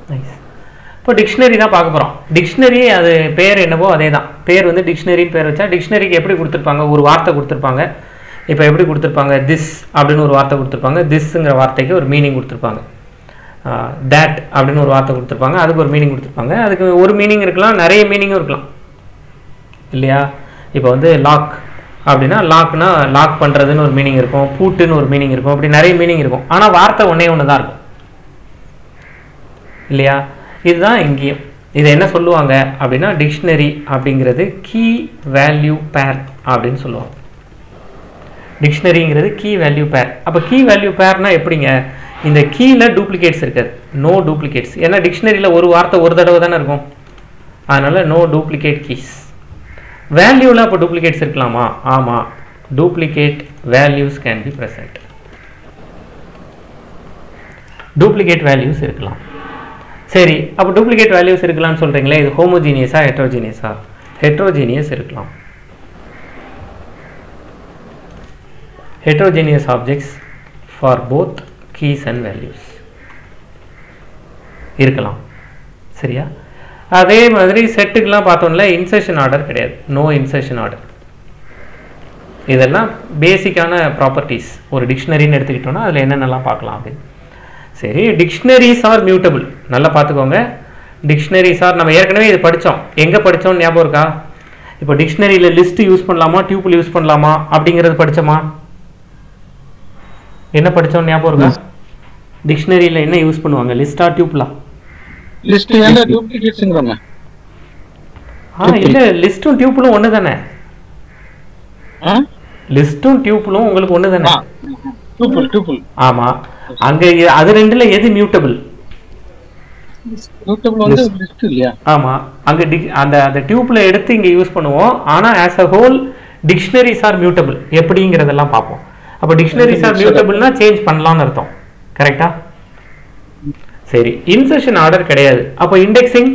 Nice இப்போ dictionary தான் பார்க்க போகிறோம் டிக்ஷனரி அது பேர் என்னவோ அதே தான் பேர் வந்து டிக்ஷனரின்னு பேர் வச்சா டிக்ஷனரிக்கு எப்படி கொடுத்துருப்பாங்க ஒரு வார்த்தை கொடுத்துருப்பாங்க இப்போ எப்படி கொடுத்துருப்பாங்க திஸ் அப்படின்னு ஒரு வார்த்தை கொடுத்துருப்பாங்க திஸ்ங்கிற வார்த்தைக்கு ஒரு மீனிங் கொடுத்துருப்பாங்க தேட் அப்படின்னு ஒரு வார்த்தை கொடுத்துருப்பாங்க அதுக்கு ஒரு மீனிங் கொடுத்துருப்பாங்க அதுக்கு ஒரு மீனிங் இருக்கலாம் நிறைய மீனிங்கும் இருக்கலாம் இல்லையா இப்போ வந்து லாக் அப்படின்னா லாக்னா லாக் பண்ணுறதுன்னு ஒரு மீனிங் இருக்கும் பூட்டுன்னு ஒரு மீனிங் இருக்கும் அப்படி நிறைய மீனிங் இருக்கும் ஆனால் வார்த்தை ஒன்றே ஒன்று தான் இருக்கும் இல்லையா இதுதான் இங்கேயும் இதை என்ன சொல்லுவாங்க அப்படின்னா டிக்ஷனரி அப்படிங்கிறது கீ வேல்யூ பேர் அப்படின்னு சொல்லுவாங்க டிக்ஷனரிங்கிறது கீ வேல்யூ பேர் அப்போ கீ வேல்யூ பேர்னா எப்படிங்க இந்த கீயில் டூப்ளிகேட்ஸ் இருக்காது நோ டூப்ளிகேட்ஸ் ஏன்னா டிக்ஷனரியில் ஒரு வார்த்தை ஒரு தடவை தானே இருக்கும் அதனால நோ டூப்ளிகேட் கீஸ் வேல்யூவில் அப்போ டூப்ளிகேட்ஸ் இருக்கலாமா ஆமாம் duplicate values can be present duplicate values இருக்கலாம் சரி அப்போ டூப்ளிகேட் வேல்யூஸ் இருக்கலாம்னு சொல்கிறீங்களே இது ஹோமோஜீனியஸா ஹெட்ரோஜீனியஸா ஹெட்ரோஜீனியஸ் இருக்கலாம் heterogeneous objects for both keys and values இருக்கலாம் சரியா அதே மாதிரி செட்டுக்கெலாம் பார்த்தோம்ல இன்சர்ஷன் ஆர்டர் கிடையாது நோ இன்சர்ஷன் ஆர்டர் இதெல்லாம் பேசிக்கான ப்ராப்பர்ட்டிஸ் ஒரு டிக்ஷனரின்னு எடுத்துக்கிட்டோம்னா அதில் என்னென்னலாம் பார்க்கலாம் அப்படின்னு சரி டிக்ஷனரிஸ் ஆர் மியூட்டபிள் நல்லா பார்த்துக்கோங்க டிக்ஷனரிஸ் ஆர் நம்ம ஏற்கனவே இது படித்தோம் எங்கே படித்தோம் ஞாபகம் இருக்கா இப்போ டிக்ஷனரியில் லிஸ்ட் யூஸ் பண்ணலாமா டியூப்பிள் யூஸ் பண்ணலாமா அப்படிங்கிறது படித்தோமா என்ன படித்தோம் ஞாபகம் இருக்கா டிக்ஷனரியில் என்ன யூஸ் பண்ணுவாங்க லிஸ்டா டியூப்லா லிஸ்ட் ஏன்டா டூப்ளிகேட்ஸ்ங்கறோம் ஆ இல்லை லிஸ்ட்டும் டியூப்பிளும் ஒன்று தானே ஆ லிஸ்ட்டும் டியூப்பிளும் உங்களுக்கு ஒன்று தானே டூபிள் டூபிள் ஆமாம் அங்கே அது ரெண்டில் எது மியூட்டபிள் டூபிள் வந்து லிஸ்ட் இல்லையா ஆமாம் அங்கே டிக் அந்த அந்த டியூப்பில் எடுத்து இங்கே யூஸ் பண்ணுவோம் ஆனால் as a whole dictionaries are mutable எப்படிங்கிறதெல்லாம் பார்ப்போம் அப்போ டிக்ஷனரிஸ் ஆர் மியூட்டபிள்னா சேஞ்ச் பண்ணலாம்னு அர்த்தம் கரெக்டா சரி இன்சர்ஷன் ஆர்டர் கிடையாது அப்போ இண்டெக்ஸிங்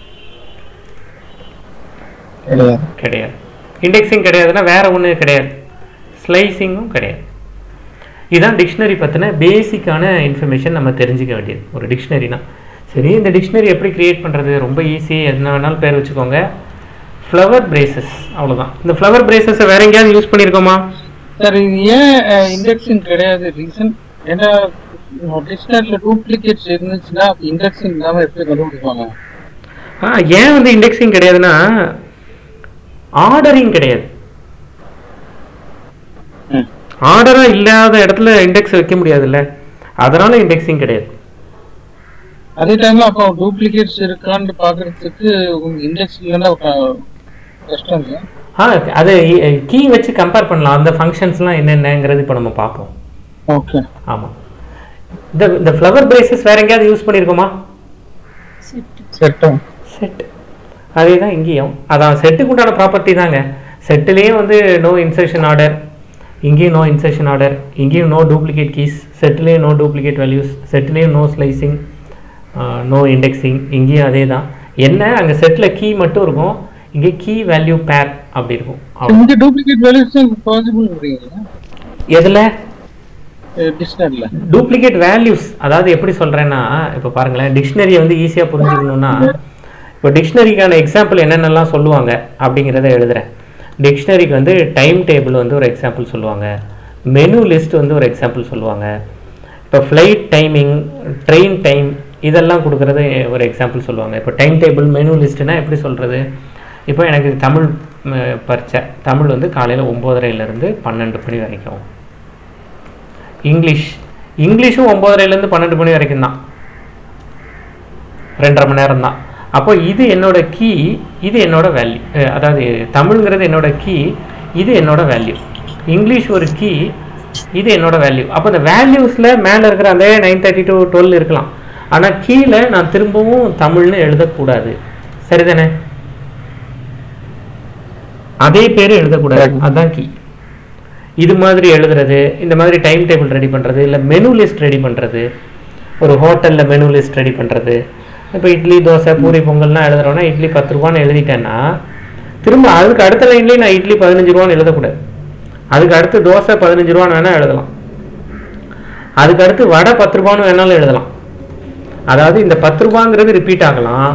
கிடையாது இண்டெக்ஸிங் கிடையாதுன்னா வேற ஒன்று கிடையாது ஸ்லைசிங்கும் கிடையாது இதுதான் டிக்ஷனரி பற்றின பேசிக்கான இன்ஃபர்மேஷன் நம்ம தெரிஞ்சுக்க வேண்டியது ஒரு டிக்ஷனரினா சரி இந்த டிக்ஷனரி எப்படி கிரியேட் பண்ணுறது ரொம்ப ஈஸி என்ன வேணாலும் பேர் வச்சுக்கோங்க ஃப்ளவர் பிரேசஸ் அவ்வளோதான் இந்த ஃப்ளவர் பிரேசஸை வேற எங்கேயாவது யூஸ் பண்ணியிருக்கோமா சார் இது ஏன் இண்டெக்ஸிங் கிடையாது ரீசன் ஏன்னா டிக்ஷனரியில் டூப்ளிகேட்ஸ் இருந்துச்சுன்னா இண்டெக்ஸிங் இல்லாமல் எப்படி கண்டுபிடிப்பாங்க ஆ ஏன் வந்து இண்டெக்ஸிங் கிடையாதுன்னா ஆர்டரிங் கிடையாது ம் ஆர்டராக இல்லாத இடத்துல இண்டெக்ஸ் வைக்க முடியாதுல்ல அதனால இண்டெக்ஸிங் கிடையாது அதே டைம்ல அப்போ டூப்ளிகேட்ஸ் இருக்கான்னு பார்க்கறதுக்கு உங்க இண்டெக்ஸ் இல்லைன்னா க- கஷ்டம் இல்லை ஆ அது கீ வச்சு கம்பேர் பண்ணலாம் அந்த ஃபங்க்ஷன்ஸ்லாம் என்னென்னங்கிறது இப்போ நம்ம பார்ப்போம் ஓகே ஆமாம் இந்த இந்த ஃப்ளவர் பிரேசஸ் வேற எங்கேயாவது யூஸ் பண்ணியிருக்கோமா செட்டும் செட் அதே தான் இங்கேயும் அதான் செட்டுக்கு உண்டான ப்ராப்பர்ட்டி தாங்க செட்டுலேயும் வந்து நோ இன்சர்ஷன் ஆர்டர் இங்கேயும் நோ இன்சர்ஷன் ஆர்டர் இங்கேயும் நோ டூப்ளிகேட் கீஸ் செட்டுலேயும் நோ டூப்ளிகேட் வேல்யூஸ் செட்டுலேயும் நோ ஸ்லைசிங் நோ இண்டெக்ஸிங் இங்கேயும் அதே தான் என்ன அங்கே செட்டில் கீ மட்டும் இருக்கும் இங்கே கீ வேல்யூ பேர் அப்படி இருக்கும் அவ்வளோ இங்க டூப்ளிகேட் வேல்யூஸ் பாசிபிள் அப்படிங்களா எதில் டிக்ஷனரியில் டூப்ளிகேட் வேல்யூஸ் அதாவது எப்படி சொல்கிறேன்னா இப்போ பாருங்களேன் டிக்ஷனரியை வந்து ஈஸியாக புரிஞ்சுக்கணும்னா இப்போ டிக்ஷனரிக்கான எக்ஸாம்பிள் என்னென்னலாம் சொல்லுவாங்க அப்படிங்கிறத எழுதுறேன் டிக்ஷனரிக்கு வந்து டைம் டேபிள் வந்து ஒரு எக்ஸாம்பிள் சொல்லுவாங்க மெனு லிஸ்ட் வந்து ஒரு எக்ஸாம்பிள் சொல்லுவாங்க இப்போ ஃப்ளைட் டைமிங் ட்ரெயின் டைம் இதெல்லாம் கொடுக்குறது ஒரு எக்ஸாம்பிள் சொல்லுவாங்க இப்போ டைம் டேபிள் மெனு லிஸ்ட்டுனா எப்படி சொல்கிறது இப்போ எனக்கு தமிழ் ம, பரீட்சை தமிழ் வந்து காலையில் ஒம்போதரைலேருந்து பன்னெண்டு மணி வரைக்கும் இங்கிலீஷ் இங்கிலீஷும் ஒம்போதரைலேருந்து பன்னெண்டு மணி வரைக்கும் தான் ரெண்டரை மணி நேரம் தான் அப்போ இது என்னோட கீ இது என்னோட வேல்யூ அதாவது தமிழ்ங்கிறது என்னோட கீ இது என்னோட வேல்யூ இங்கிலீஷ் ஒரு கீ இது என்னோட வேல்யூ அப்போ இந்த வேல்யூஸில் மேலே இருக்கிற அதே நைன் தேர்ட்டி டு டுவெல் இருக்கலாம் ஆனால் கீழே நான் திரும்பவும் தமிழ்னு எழுதக்கூடாது சரிதானே அதே பேர் எழுதக்கூடாது அதான் கீ இது மாதிரி எழுதுறது இந்த மாதிரி டைம் டேபிள் ரெடி பண்ணுறது இல்லை மெனு லிஸ்ட் ரெடி பண்ணுறது ஒரு ஹோட்டலில் மெனு லிஸ்ட் ரெடி பண்ணுறது இப்போ இட்லி தோசை பூரி பொங்கல்லாம் எழுதுறோன்னா இட்லி பத்து ரூபான்னு எழுதிட்டேன்னா திரும்ப அதுக்கு அடுத்த லைன்லேயே நான் இட்லி பதினஞ்சு ரூபான்னு எழுதக்கூடாது அதுக்கு அடுத்து தோசை பதினஞ்சு ரூபான்னு வேணால் எழுதலாம் அதுக்கு அடுத்து வடை பத்து ரூபான்னு வேணாலும் எழுதலாம் அதாவது இந்த பத்து ரூபாங்கிறது ரிப்பீட் ஆகலாம்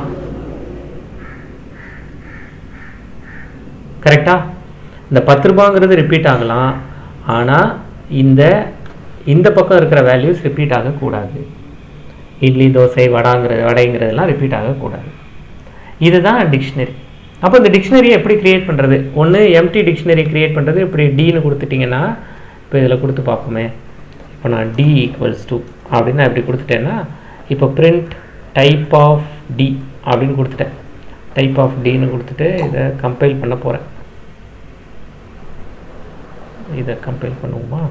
கரெக்டா இந்த பத்து ரூபாங்கிறது ரிப்பீட் ஆகலாம் ஆனால் இந்த இந்த பக்கம் இருக்கிற வேல்யூஸ் ரிப்பீட் ஆகக்கூடாது இட்லி தோசை வடாங்கிறது வடைங்கிறதெல்லாம் ரிப்பீட் ஆகக்கூடாது இதுதான் டிக்ஷனரி அப்போ இந்த டிக்ஷனரியை எப்படி கிரியேட் பண்ணுறது ஒன்று எம்டி டிக்ஷனரி கிரியேட் பண்ணுறது இப்படி டின்னு கொடுத்துட்டிங்கன்னா இப்போ இதில் கொடுத்து பார்ப்போமே இப்போ நான் டி ஈக்குவல்ஸ் டூ அப்படின்னு நான் இப்படி கொடுத்துட்டேன்னா இப்போ பிரிண்ட் டைப் ஆஃப் டி அப்படின்னு கொடுத்துட்டேன் டைப் ஆஃப் டின்னு கொடுத்துட்டு இதை கம்பைல் பண்ண போகிறேன் இதை கம்பைல் பண்ணுவோமா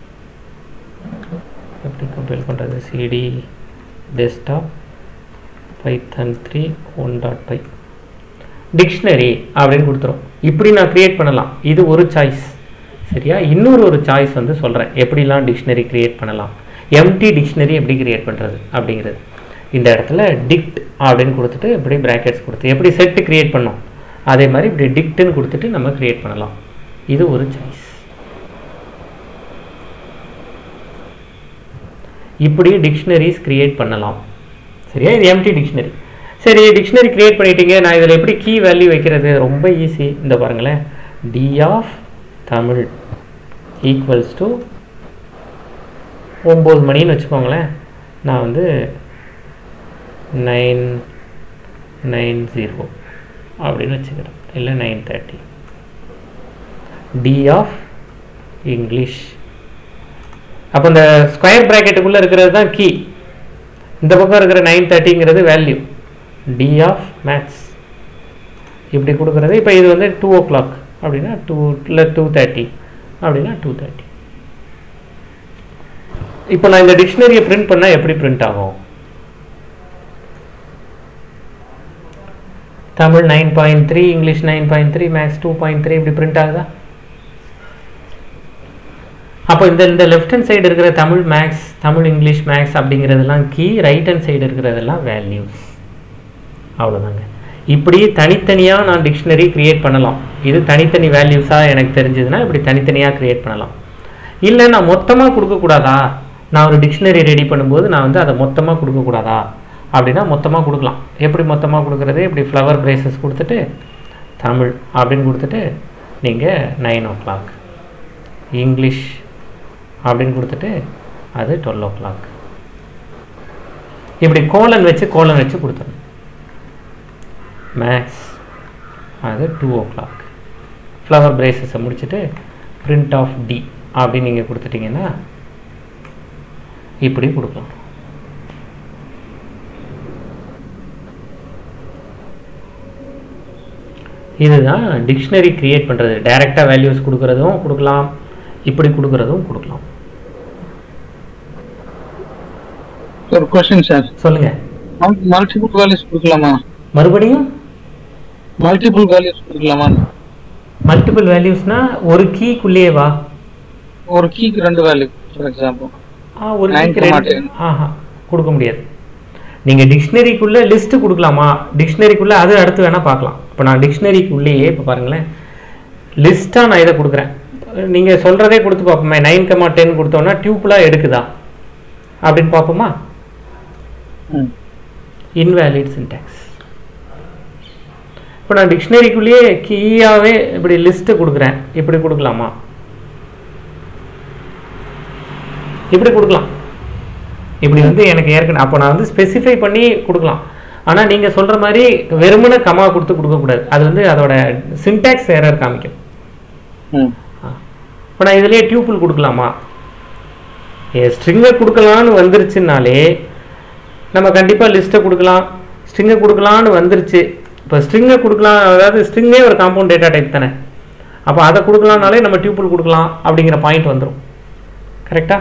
எப்படி கம்பைல் பண்ணுறது cd desktop Python three one dot py dictionary அப்படின்னு கொடுத்துரும் இப்படி நான் கிரியேட் பண்ணலாம் இது ஒரு சாய்ஸ் சரியா இன்னொரு ஒரு சாய்ஸ் வந்து சொல்கிறேன் எப்படிலாம் டிக்ஷனரி கிரியேட் பண்ணலாம் எம்டி டிக்ஷனரி எப்படி கிரியேட் பண்ணுறது அப்படிங்கிறது இந்த இடத்துல டிக்ட் அப்படின்னு கொடுத்துட்டு இப்படி ப்ராக்கெட்ஸ் கொடுத்து எப்படி செட்டு கிரியேட் பண்ணோம் அதே மாதிரி இப்படி டிக்ட்டுன்னு கொடுத்துட்டு நம்ம கிரியேட் பண்ணலாம் இது ஒரு சாய்ஸ் இப்படி டிக்ஷனரிஸ் கிரியேட் பண்ணலாம் சரியா இது எம்டி டிக்ஷனரி சரி டிக்ஷனரி கிரியேட் பண்ணிட்டீங்க நான் இதில் எப்படி கீ வேல்யூ வைக்கிறது ரொம்ப ஈஸி இந்த பாருங்களேன் d of Tamil equals to ஒம்பது மணின்னு வச்சுக்கோங்களேன் நான் வந்து நைன் நைன் ஜீரோ அப்படின்னு வச்சுக்கிறேன் இல்லை nine thirty d of English அப்போ இந்த ஸ்கொயர் ப்ராக்கெட்டுக்குள்ளே இருக்கிறது தான் கீ இந்த பக்கம் இருக்கிற நைன் தேர்ட்டிங்கிறது வேல்யூ டி ஆஃப் மேத்ஸ் இப்படி கொடுக்குறது இப்போ இது வந்து டூ ஓ கிளாக் அப்படின்னா டூ இல்லை டூ தேர்ட்டி அப்படின்னா டூ தேர்ட்டி இப்போ நான் இந்த டிக்ஷனரியை பிரிண்ட் பண்ணால் எப்படி பிரிண்ட் ஆகும் Tamil nine point three English nine point three maths two point three இப்படி பிரிண்ட் ஆகுதா அப்போ இந்த இந்த லெஃப்ட் ஹேண்ட் சைடு இருக்கிற Tamil maths Tamil English maths அப்படிங்கிறதெல்லாம் கீ ரைட் ஹேண்ட் சைடு இருக்கிறதெல்லாம் வேல்யூஸ் அவ்வளோதாங்க இப்படி தனித்தனியாக நான் டிக்ஷனரி கிரியேட் பண்ணலாம் இது தனித்தனி வேல்யூஸாக எனக்கு தெரிஞ்சதுன்னா இப்படி தனித்தனியாக கிரியேட் பண்ணலாம் இல்லை நான் மொத்தமாக கொடுக்கக்கூடாதா நான் ஒரு டிக்ஷனரி ரெடி பண்ணும்போது நான் வந்து அதை மொத்தமாக கொடுக்கக்கூடாதா அப்படின்னா மொத்தமாக கொடுக்கலாம் எப்படி மொத்தமாக கொடுக்குறது இப்படி ஃப்ளவர் பிரேசஸ் கொடுத்துட்டு தமிழ் அப்படின்னு கொடுத்துட்டு நீங்கள் நைன் ஓ கிளாக் இங்கிலீஷ் அப்படின்னு கொடுத்துட்டு அது டுவெல் ஓ கிளாக் இப்படி கோலன் வச்சு கோலன் வச்சு கொடுத்துடணும் மேக்ஸ் அது டூ ஓ கிளாக் ஃப்ளவர் பிரேசஸை முடிச்சுட்டு பிரிண்ட் ஆஃப் டி அப்படின்னு நீங்கள் கொடுத்துட்டீங்கன்னா இப்படி கொடுக்கலாம் இதுதான் டிக்ஷனரி கிரியேட் பண்ணுறது டைரெக்டாக வேல்யூஸ் கொடுக்குறதும் கொடுக்கலாம் இப்படி கொடுக்குறதும் கொடுக்கலாம் ஒரு கொஸ்டின் சார் சொல்லுங்க மல்டிபிள் வேல்யூஸ் கொடுக்கலாமா மறுபடியும் மல்டிபிள் வேல்யூஸ் கொடுக்கலாமா மல்டிபிள் வேல்யூஸ்னா ஒரு கீக்குள்ளேயே வா ஒரு கீக்கு ரெண்டு வேல்யூ ஃபார் எக்ஸாம்பிள் ஆ ஒரு Nine கீக்கு comma ரெண்டு ten. ஆஹா கொடுக்க முடியாது நீங்கள் டிக்ஷனரிக்குள்ளே லிஸ்ட்டு கொடுக்கலாமா டிக்ஷனரிக்குள்ளே அது அடுத்து வேணால் பார்க்கலாம் இப்போ நான் டிக்ஷனரிக்குள்ளேயே இப்போ பாருங்களேன் லிஸ்ட்டாக நான் இதை கொடுக்குறேன் நீங்கள் சொல்கிறதே கொடுத்து பார்ப்போமே நைன் கமா டென் கொடுத்தோன்னா டியூப்லாம் எடுக்குதா அப்படின்னு பார்ப்போமா ம் invalid syntax இப்போ நான் டிக்ஷனரிக்குள்ளேயே கீயாவே இப்படி லிஸ்ட்டு கொடுக்குறேன் இப்படி கொடுக்கலாமா இப்படி கொடுக்கலாம் இப்படி வந்து எனக்கு ஏற்கனவே அப்போ நான் வந்து ஸ்பெசிஃபை பண்ணி கொடுக்கலாம் ஆனால் நீங்கள் சொல்கிற மாதிரி வெறுமனே கமா கொடுத்து கொடுக்கக்கூடாது அது வந்து அதோட சின்டாக்ஸ் எரர் காமிக்கும் ம் இப்போ நான் இதுலேயே டியூப்பிள் கொடுக்கலாமா ஏ ஸ்ட்ரிங்கை கொடுக்கலான்னு வந்துருச்சுனாலே நம்ம கண்டிப்பாக லிஸ்ட்டை கொடுக்கலாம் ஸ்ட்ரிங்கை கொடுக்கலான்னு வந்துருச்சு இப்போ ஸ்ட்ரிங்கை கொடுக்கலாம் அதாவது ஸ்ட்ரிங்கே ஒரு காம்பவுண்ட் டேட்டா டைப் தானே அப்போ அதை கொடுக்கலாம்னாலே நம்ம டியூப்பிள் கொடுக்கலாம் அப்படிங்கிற பாயிண்ட் வந்துடும் கரெக்டா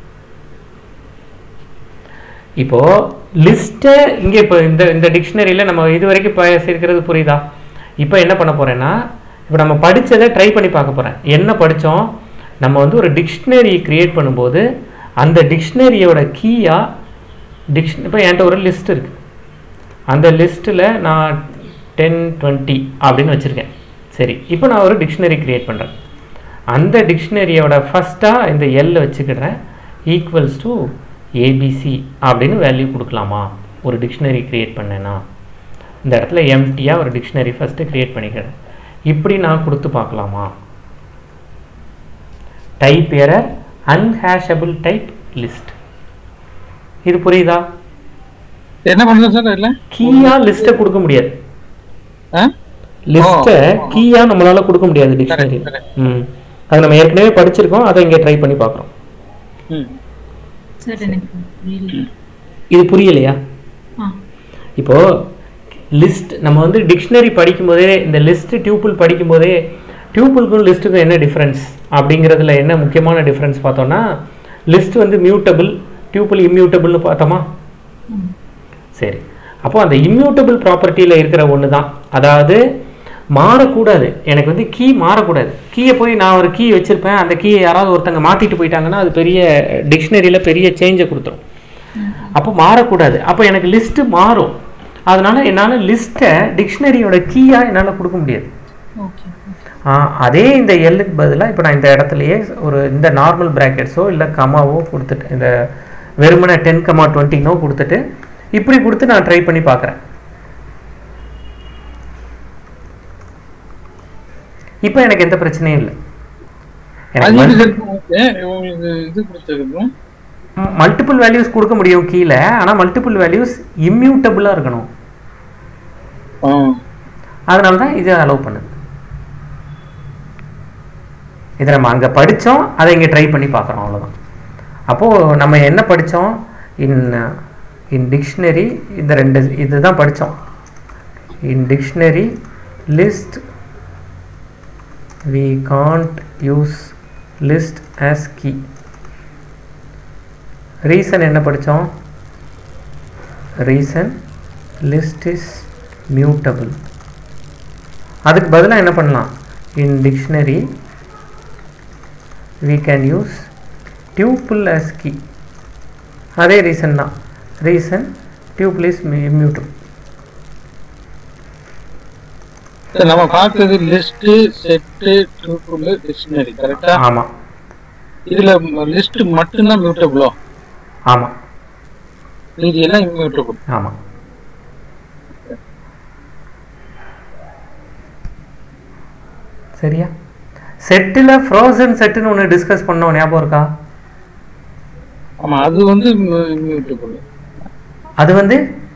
இப்போ லிஸ்ட்டை இங்கே இப்போ இந்த இந்த டிக்ஷனரியில் நம்ம இது வரைக்கும் பேசியிருக்கிறது புரியுதா இப்போ என்ன பண்ண போறேன்னா இப்போ நம்ம படிச்சதை ட்ரை பண்ணி பார்க்க போறேன் என்ன படிச்சோம் நம்ம வந்து ஒரு டிக்ஷனரி கிரியேட் பண்ணும்போது அந்த டிக்ஷனரியோட கீயா டிக்ஷன் இப்போ என்கிட்ட ஒரு லிஸ்ட் இருக்கு அந்த லிஸ்ட்டில் நான் டென் டுவெண்ட்டி அப்படின்னு வச்சுருக்கேன் சரி இப்போ நான் ஒரு டிக்ஷனரி கிரியேட் பண்ணுறேன் அந்த டிக்ஷனரியோட ஃபஸ்ட்டாக இந்த எல்ல வச்சுக்கிடுறேன் ஈக்குவல்ஸ் டு ஏபிசி அப்படின்னு வேல்யூ கொடுக்கலாமா ஒரு டிக்ஷனரி கிரியேட் பண்ணேன்னா இந்த இடத்துல எம்டியாக ஒரு டிக்ஷனரி ஃபஸ்ட்டு கிரியேட் பண்ணிக்கிறேன் இப்படி நான் கொடுத்து பார்க்கலாமா type error unhashable type list இது புரியுதா என்ன பண்ணுறது சார் இல்ல கீயா லிஸ்ட்டை கொடுக்க முடியாது ஆ லிஸ்ட்டை ஓ. கீயா நம்மளால கொடுக்க முடியாது டிக்ஷனரி correct. ம் அது நம்ம ஏற்கனவே படிச்சிருக்கோம் அதை இங்கே ட்ரை பண்ணி பார்க்குறோம் ம் சார் எனக்கு புரியல இது புரியலையா ஆ இப்போ லிஸ்ட் நம்ம வந்து டிக்ஷனரி படிக்கும்போதே இந்த லிஸ்ட் டியூப்புள் படிக்கும்போதே டியூப்புளுக்கும் லிஸ்ட்டுக்கும் என்ன டிஃப்ரென்ஸ் அப்படிங்கிறதுல என்ன முக்கியமான டிஃப்ரென்ஸ் பார்த்தோம்னா லிஸ்ட் வந்து மியூட்டபிள் டியூப்புள் இம்மியூட்டபிள்னு பார்த்தோமா ம். சரி அப்போ அந்த இம்மியூட்டபிள் ப்ராப்பர்ட்டியில் இருக்கிற ஒன்று தான் அதாவது மாறக்கூடாது எனக்கு வந்து கீ மாறக்கூடாது கீயை போய் நான் ஒரு கீ வச்சுருப்பேன் அந்த கீயை யாராவது ஒருத்தங்க மாற்றிட்டு போயிட்டாங்கன்னா அது பெரிய டிக்ஷனரியில் பெரிய சேஞ்சை கொடுத்துரும் அப்போ மாறக்கூடாது அப்போ எனக்கு லிஸ்ட்டு மாறும் அதனால என்னால் லிஸ்ட்டை டிக்ஷனரியோட கீயாக என்னால் கொடுக்க முடியாது ஓகே ஆ, அதே இந்த எல்லுக்கு பதிலாக இப்போ நான் இந்த இடத்துலையே ஒரு இந்த நார்மல் ப்ராக்கெட்ஸோ இல்லை கமாவோ கொடுத்துட்டு இந்த வெறுமனே டென் கமா டுவெண்ட்டினோ கொடுத்துட்டு இப்படி கொடுத்து நான் ட்ரை பண்ணி பார்க்குறேன் இப்போ எனக்கு எந்த பிரச்சனையும் இல்லை அது எனக்கு எப்படி சார் ஓகே உங்களுக்கு இது கொடுத்துருக்கோம் மல்டிபிள் வேல்யூஸ் கொடுக்க முடியும் கீழே ஆனால் மல்டிபிள் வேல்யூஸ் இம்மியூட்டபுளாக இருக்கணும் ஆ அதனால தான் இது அலோவ் பண்ணுது இதை நம்ம அங்கே படித்தோம் அதை இங்கே ட்ரை பண்ணி பார்க்குறோம் அவ்வளோதான் அப்போது நம்ம என்ன படித்தோம் இன் இன் டிக்ஷனரி இந்த ரெண்டு இதுதான் படித்தோம் in dictionary list we can't use list as key reason என்ன படித்தோம் ரீசன் லிஸ்ட் இஸ் மியூட்டபிள் அதுக்கு பதிலாக என்ன பண்ணலாம் in dictionary we can use tuple as key அதே ரீசன் தான் reason tuple is immutable sir நம்ம பார்த்தது லிஸ்ட் செட்டு ட்ரூப்புல் டிக்ஷனரி கரெக்டா ஆமாம் இதுல லிஸ்ட் மட்டும்தான் மியூட்டபிளோ ஆமாம் மீதி எல்லாம் இம்மியூட்டபிள் ஆமாம் சரியா செட்டில் ஃப்ரோசன் செட்டுன்னு ஒன்று டிஸ்கஸ் பண்ணோம் ஞாபகம் இருக்கா ஆமா அது வந்து இம்மியூட்டபிள் அது வந்து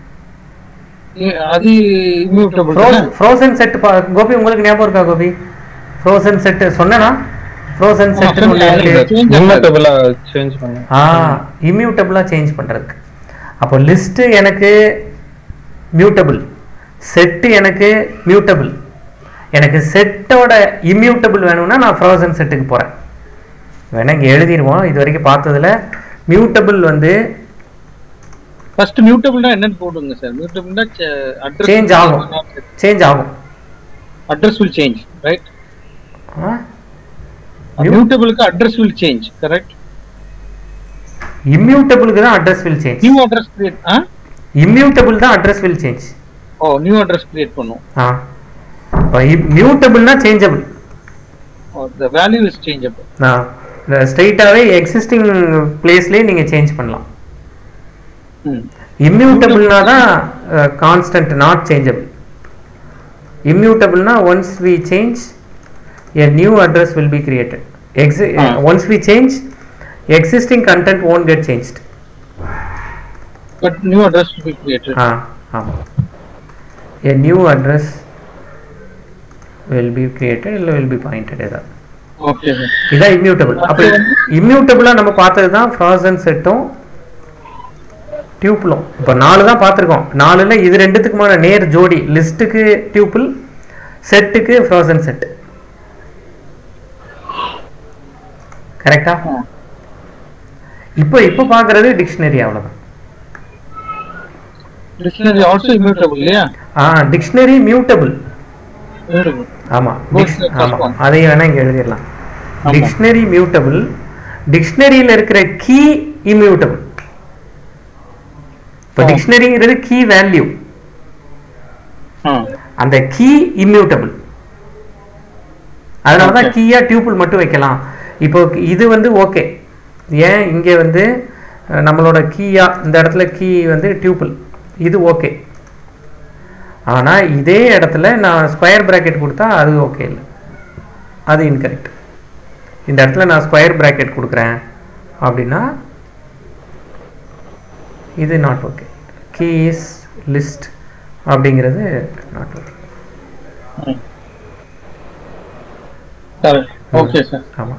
அது இம்மியூட்டபிள் ஃப்ரோசன் செட் கோபி உங்களுக்கு ஞாபகம் இருக்கா கோபி ஃப்ரோசன் செட்டு சொன்னேனா ஃப்ரோசன் ஆமா, செட்டுன்னு ஒன்று சொன்னேன். இருக்கு இம்மட்டபிளா சேஞ்ச் பண்ணு ஆ இம்மியூட்டபிளாக சேஞ்ச் பண்ணுறதுக்கு அப்போ லிஸ்ட்டு எனக்கு மியூட்டபிள் செட்டு எனக்கு மியூட்டபிள் எனக்கு செட்டோட இம்மியூட்டபிள் வேணும்னா நான் ஃப்ரோசன் செட்டுக்கு போகிறேன் வேணா இங்கே எழுதிடுவோம் இது வரைக்கும் பார்த்ததுல மியூட்டபிள் வந்து ஃபர்ஸ்ட் மியூட்டபிள்னா என்னன்னு போடுங்க சார் மியூட்டபிள்னா அட்ரஸ் சேஞ்ச் ஆகும் சேஞ்ச் ஆகும் அட்ரஸ் வில் சேஞ்ச் ரைட் ஆ மியூட்டபிளுக்கு அட்ரஸ் வில் சேஞ்ச் கரெக்ட் இம்மியூட்டபிளுக்கு தான் address will change new address create ஆ இம்மியூட்டபிள் தான் address will change oh new address create பண்ணும் ஆ இப்போ மியூட்டபிள்னா changeable the value is changeable நான் ஸ்ட்ரைட்டாகவே எக்ஸிஸ்டிங் பிளேஸ்லேயே நீங்கள் சேஞ்ச் பண்ணலாம் ம் இம்மியூட்டபிள்னா தான் கான்ஸ்டன்ட் நாட் சேஞ்சபிள் இம்மியூட்டபிள்னா once we change a new address will be created எக்ஸி Ah. Once we change existing content won't get changed but new address will be created ஆ ஆமாம் a new address will be created இல்லை will be pointed ஏதாவது okay sir இதான் immutable அப்போ இம்மியூட்டபிளாக நம்ம பார்த்தது தான் ஃப்ராசன் செட்டும் டியூப்பிளும் இப்போ நாலு தான் பார்த்துருக்கோம் நாலுல இது ரெண்டுத்துக்குமான நேர் ஜோடி லிஸ்ட்டுக்கு டியூப்பிள் செட்டுக்கு ஃப்ரோசன் செட் கரெக்டா இப்போ இப்போ பார்க்குறது டிக்ஷனரி அவ்வளோதான் டிக்ஷனரி ஆல்சோ இம்மியூட்டபிள் இல்லையா ஆ டிக்ஷனரி மியூட்டபிள் இம்மியூட்டபிள் ஆமாம் Both the first ஆமாம் one. அதையும் வேணால் இங்கே எழுதிடலாம் ஆமா. டிக்ஷனரி மியூட்டபிள் டிக்ஷனரியில் இருக்கிற கீ இம்மியூட்டபிள் இப்போ ஆ. டிக்ஷனரிங்கிறது கீ வேல்யூ ஆ அந்த கீ இம்மியூட்டபிள் அதனால தான் Okay. கீயா டியூபிள் மட்டும் வைக்கலாம் இப்போ இது வந்து ஓகே ஏன் இங்கே வந்து அஹ், நம்மளோட கீயா இந்த இடத்துல கீ வந்து டியூபிள் இது ஓகே ஆனால் இதே இடத்துல நான் ஸ்கொயர் பிராக்கெட் கொடுத்தா அது ஓகே இல்லை அது இன்கரெக்ட் இந்த இடத்துல நான் ஸ்கொயர் பிராக்கெட் கொடுக்குறேன் அப்படின்னா இது நாட் ஓகே கீஸ் லிஸ்ட் அப்படிங்கிறது not okay correct okay sir ஆமாம்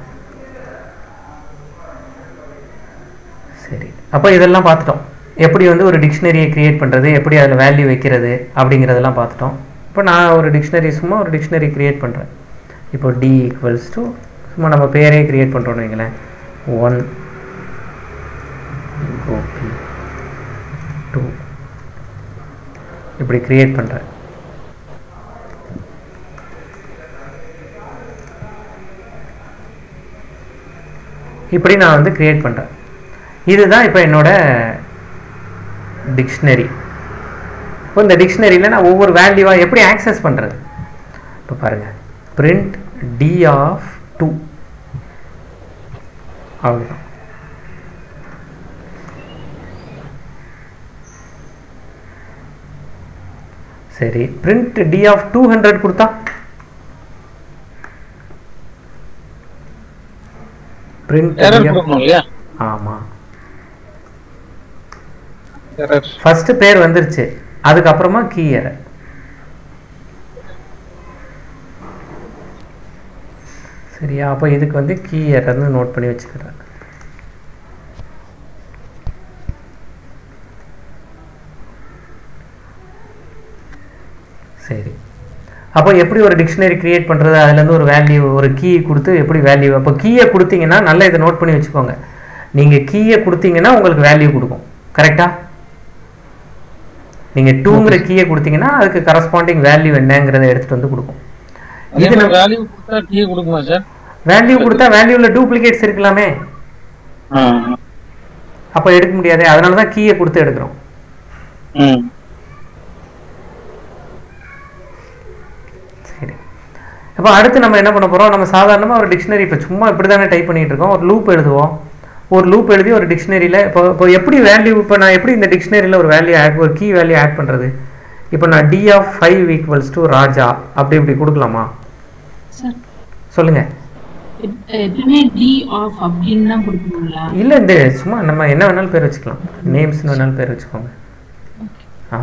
சரி அப்போ இதெல்லாம் பார்த்துட்டோம் எப்படி வந்து ஒரு டிக்ஷனரியை கிரியேட் பண்ணுறது எப்படி அதில் வேல்யூ வைக்கிறது அப்படிங்கிறதெல்லாம் பார்த்துட்டோம் இப்போ நான் ஒரு டிக்ஷனரி சும்மா ஒரு டிக்ஷனரி கிரியேட் பண்ணுறேன் இப்போ டி ஈக்குவல்ஸ் டு சும்மா நம்ம பேரே கிரியேட் பண்ணுறோம்னு வைங்களேன் ஒன் கோபி டூ இப்படி கிரியேட் பண்ணுறேன் இப்படி நான் வந்து கிரியேட் பண்ணுறேன் இதுதான் இப்போ என்னோட டிக்ஷனரி இப்போ இந்த டிக்ஷனரியில் நான் ஒவ்வொரு வேல்யூவாக எப்படி ஆக்சஸ் பண்ணுறது இப்போ பாருங்கள் print டி ஆஃப் டூ அவ்வளோதான் சரி print d of two hundred கொடுத்தா print எரர் d of கொடுக்கணும் இல்லையா ஆமாம் எரர் ஃபர்ஸ்ட் பேர் வந்துருச்சு அதுக்கப்புறமா கீ எரர் சரியா அப்போ இதுக்கு வந்து கீ எரர்னு நோட் பண்ணி வச்சுக்கிறேன் சரி அப்போ எப்படி ஒரு டிக்ஷனரி கிரியேட் பண்ணுறது அதுலேருந்து ஒரு வேல்யூ ஒரு கீ கொடுத்து எப்படி வேல்யூ அப்போ கீயை கொடுத்தீங்கன்னா நல்லா இதை நோட் பண்ணி வச்சுக்கோங்க நீங்கள் கீயை கொடுத்தீங்கன்னா உங்களுக்கு வேல்யூ கொடுக்கும் கரெக்டாக நீங்கள் டூங்கிற கீயை கொடுத்தீங்கன்னா அதுக்கு கரஸ்பாண்டிங் வேல்யூ என்னங்கிறத எடுத்துகிட்டு வந்து கொடுக்கும் இது இது நம்ம வேல்யூ கொடுத்தா டீ கொடுக்குமா சார் வேல்யூ கொடுத்தா வேல்யூவில் டூப்ளிகேட்ஸ் இருக்கலாமே அப்போ எடுக்க முடியாதே அதனால தான் கீயை கொடுத்து எடுக்கிறோம் ம் சரி அப்போ அடுத்து நம்ம என்ன பண்ண போகிறோம் நம்ம சாதாரணமாக ஒரு டிக்ஷனரி இப்போ சும்மா இப்படி தானே டைப் பண்ணிட்டு இருக்கோம் ஒரு லூப் எழுதுவோம் ஒரு லூப் எழுதி ஒரு டிக்ஷனரியில் இப்போ இப்போ எப்படி வேல்யூ இப்போ நான் எப்படி இந்த டிக்ஷனரியில் ஒரு வேல்யூ ஆட் ஒரு கீ வேல்யூ ஆட் பண்ணுறது இப்போ நான் d of five equals to Raja அப்படி இப்படி கொடுக்கலாமா சார் சொல்லுங்கள் எப்பவுமே டி ஆஃப் அப்படின்னு தான் கொடுக்கணுங்களா இல்லை இந்த சும்மா நம்ம என்ன வேணாலும் பேர் வச்சுக்கலாம் நேம்ஸ்னு வேணாலும் பேர் வச்சுக்கோங்க ஆ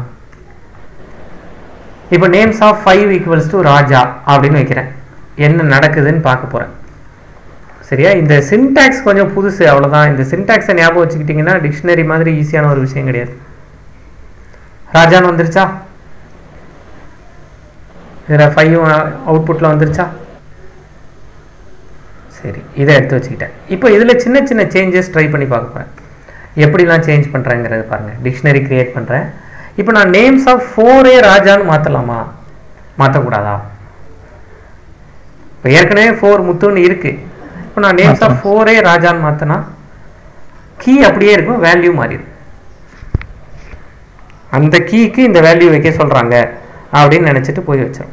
இப்போ names of five equals to Raja அப்படின்னு வைக்கிறேன் என்ன நடக்குதுன்னு பார்க்க போகிறேன் சரியா இந்த சின்டாக்ஸ் கொஞ்சம் புதுசு அவ்வளோதான் இந்த சின்டாக்ஸை ஞாபகம் வச்சுக்கிட்டிங்கன்னா டிக்ஷனரி மாதிரி ஈஸியான ஒரு விஷயம் கிடையாது ராஜான்னு வந்துருச்சா இதில் ஃபைவ் அவுட்புட்டில் வந்துருச்சா சரி இதை எடுத்து வச்சுக்கிட்டேன் இப்போ இதில் சின்ன சின்ன சேஞ்சஸ் ட்ரை பண்ணி பார்க்க போகிறேன் எப்படிலாம் சேஞ்ச் பண்ணுறேங்கிறது பாருங்கள் டிக்ஷனரி கிரியேட் பண்ணுறேன் இப்போ நான் நேம்ஸ் ஆஃப் ஃபோரே ராஜான்னு மாற்றலாமா மாற்றக்கூடாதா இப்போ ஏற்கனவே ஃபோர் முத்துன்னு இருக்கு இப்போ நான் நேம்ஸ் ஆஃப் ஃபோரே ராஜான்னு மாற்றினா கீ அப்படியே இருக்கும் வேல்யூ மாறிடும் அந்த கீக்கு இந்த வேல்யூ வைக்க சொல்கிறாங்க அப்படின்னு நினச்சிட்டு போய் வச்சிடும்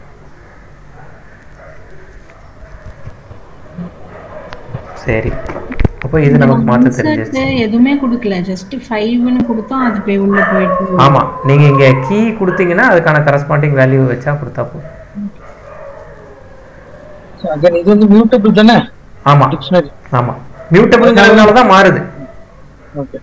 சரி அப்போ இது நமக்கு மாற்ற தெரிஞ்சிருச்சு Insert எதுவுமே கொடுக்கல ஜஸ்ட் ஃபைவ்னு கொடுத்தோம் அது போய் உள்ள போயிட்டு ஆமா நீங்க இங்க கீ கொடுத்தீங்கன்னா அதுக்கான கரஸ்பாண்டிங் வேல்யூ வச்சா கொடுத்தா போதும் அதான் இது வந்து மியூட்டபிள் தானே ஆமா டிக்ஷனரி ஆமா மியூட்டபிள்ங்கிறதுனால தான் மாறுது ஓகே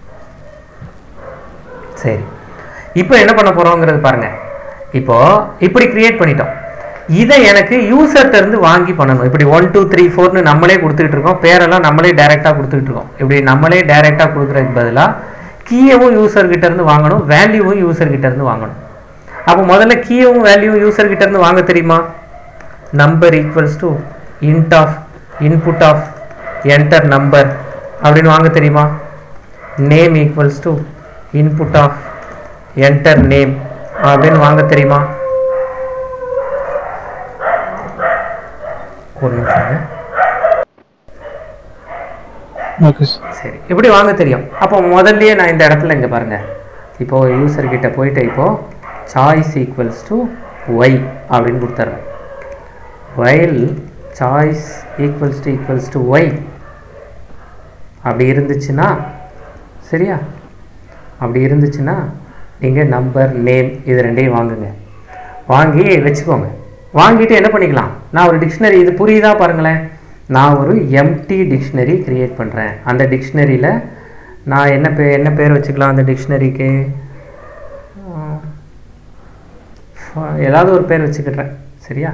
சரி இப்போ என்ன பண்ண போறோங்கிறது பாருங்க இப்போ இப்படி கிரியேட் பண்ணிட்டோம் இதை எனக்கு யூசர்ட்ட இருந்து வாங்கி பண்ணணும் இப்படி ஒன் டூ த்ரீ ஃபோர்னு நம்மளே கொடுத்துட்டு இருக்கோம் பேரெல்லாம் நம்மளே டைரெக்டாக கொடுத்துட்டு இருக்கோம் இப்படி நம்மளே டைரெக்டாக கொடுக்குறதுக்கு பதிலாக கீயவும் யூசர் கிட்ட இருந்து வாங்கணும் வேல்யூவும் யூசர் கிட்ட இருந்து வாங்கணும் அப்போ முதல்ல கீயவும் வேல்யூவும் யூசர் கிட்ட இருந்து வாங்க தெரியுமா number equals to int of input of enter number அப்படின்னு வாங்க தெரியுமா name equals to input of enter name அப்படின்னு வாங்க தெரியுமா ஒரு நிமிஷம் ஓகே சரி இப்படி வாங்க தெரியும் அப்போ முதல்லயே நான் இந்த இடத்துல இங்கே பாருங்க இப்போ யூசர் கிட்ட போயிட்டு இப்போ சாய்ஸ் ஈக்குவல்ஸ் டு ஒய் அப்படின்னு கொடுத்துட்றேன் while choice equals to equals to Y அப்படி இருந்துச்சுன்னா சரியா அப்படி இருந்துச்சுன்னா நீங்கள் நம்பர் நேம் இது ரெண்டையும் வாங்குங்க வாங்கி வச்சுக்கோங்க வாங்கிட்டு என்ன பண்ணிக்கலாம் நான் ஒரு டிக்ஷனரி இது புரியுதா பாருங்களேன் நான் ஒரு எம்டி டிக்ஷனரி கிரியேட் பண்ணுறேன் அந்த டிக்ஷனரியில் நான் என்ன பே என்ன பேர் வச்சுக்கலாம் அந்த டிக்ஷனரிக்கு ஏதாவது ஒரு பேர் வச்சுக்கிடுறேன் சரியா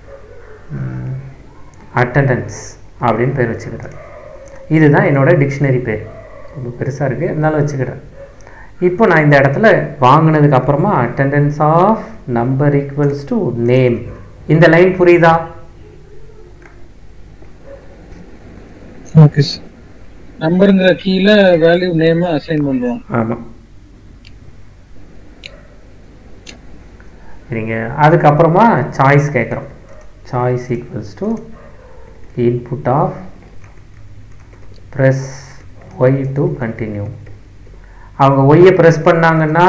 அட்டண்டன்ஸ் அப்படின்னு பேர் வச்சுக்கிடுறேன் இதுதான் என்னோட டிக்ஷனரி பேர் ரொம்ப பெருசாக இருக்குது இருந்தாலும் வச்சுக்கிடுறேன் இப்போ நான் இந்த இடத்துல வாங்கினதுக்கு அப்புறமா attendance of number equals to name இந்த லைன் புரியுதா ஓகே சார் நம்பருங்கிற கீழ வேல்யூ நேம் அசைன் பண்ணுவோம் ஆமாம் சரிங்க அதுக்கப்புறமா சாய்ஸ் கேட்குறோம் choice equals to input of press Y to continue அவங்க ஒய்யை ப்ரெஸ் பண்ணாங்கன்னா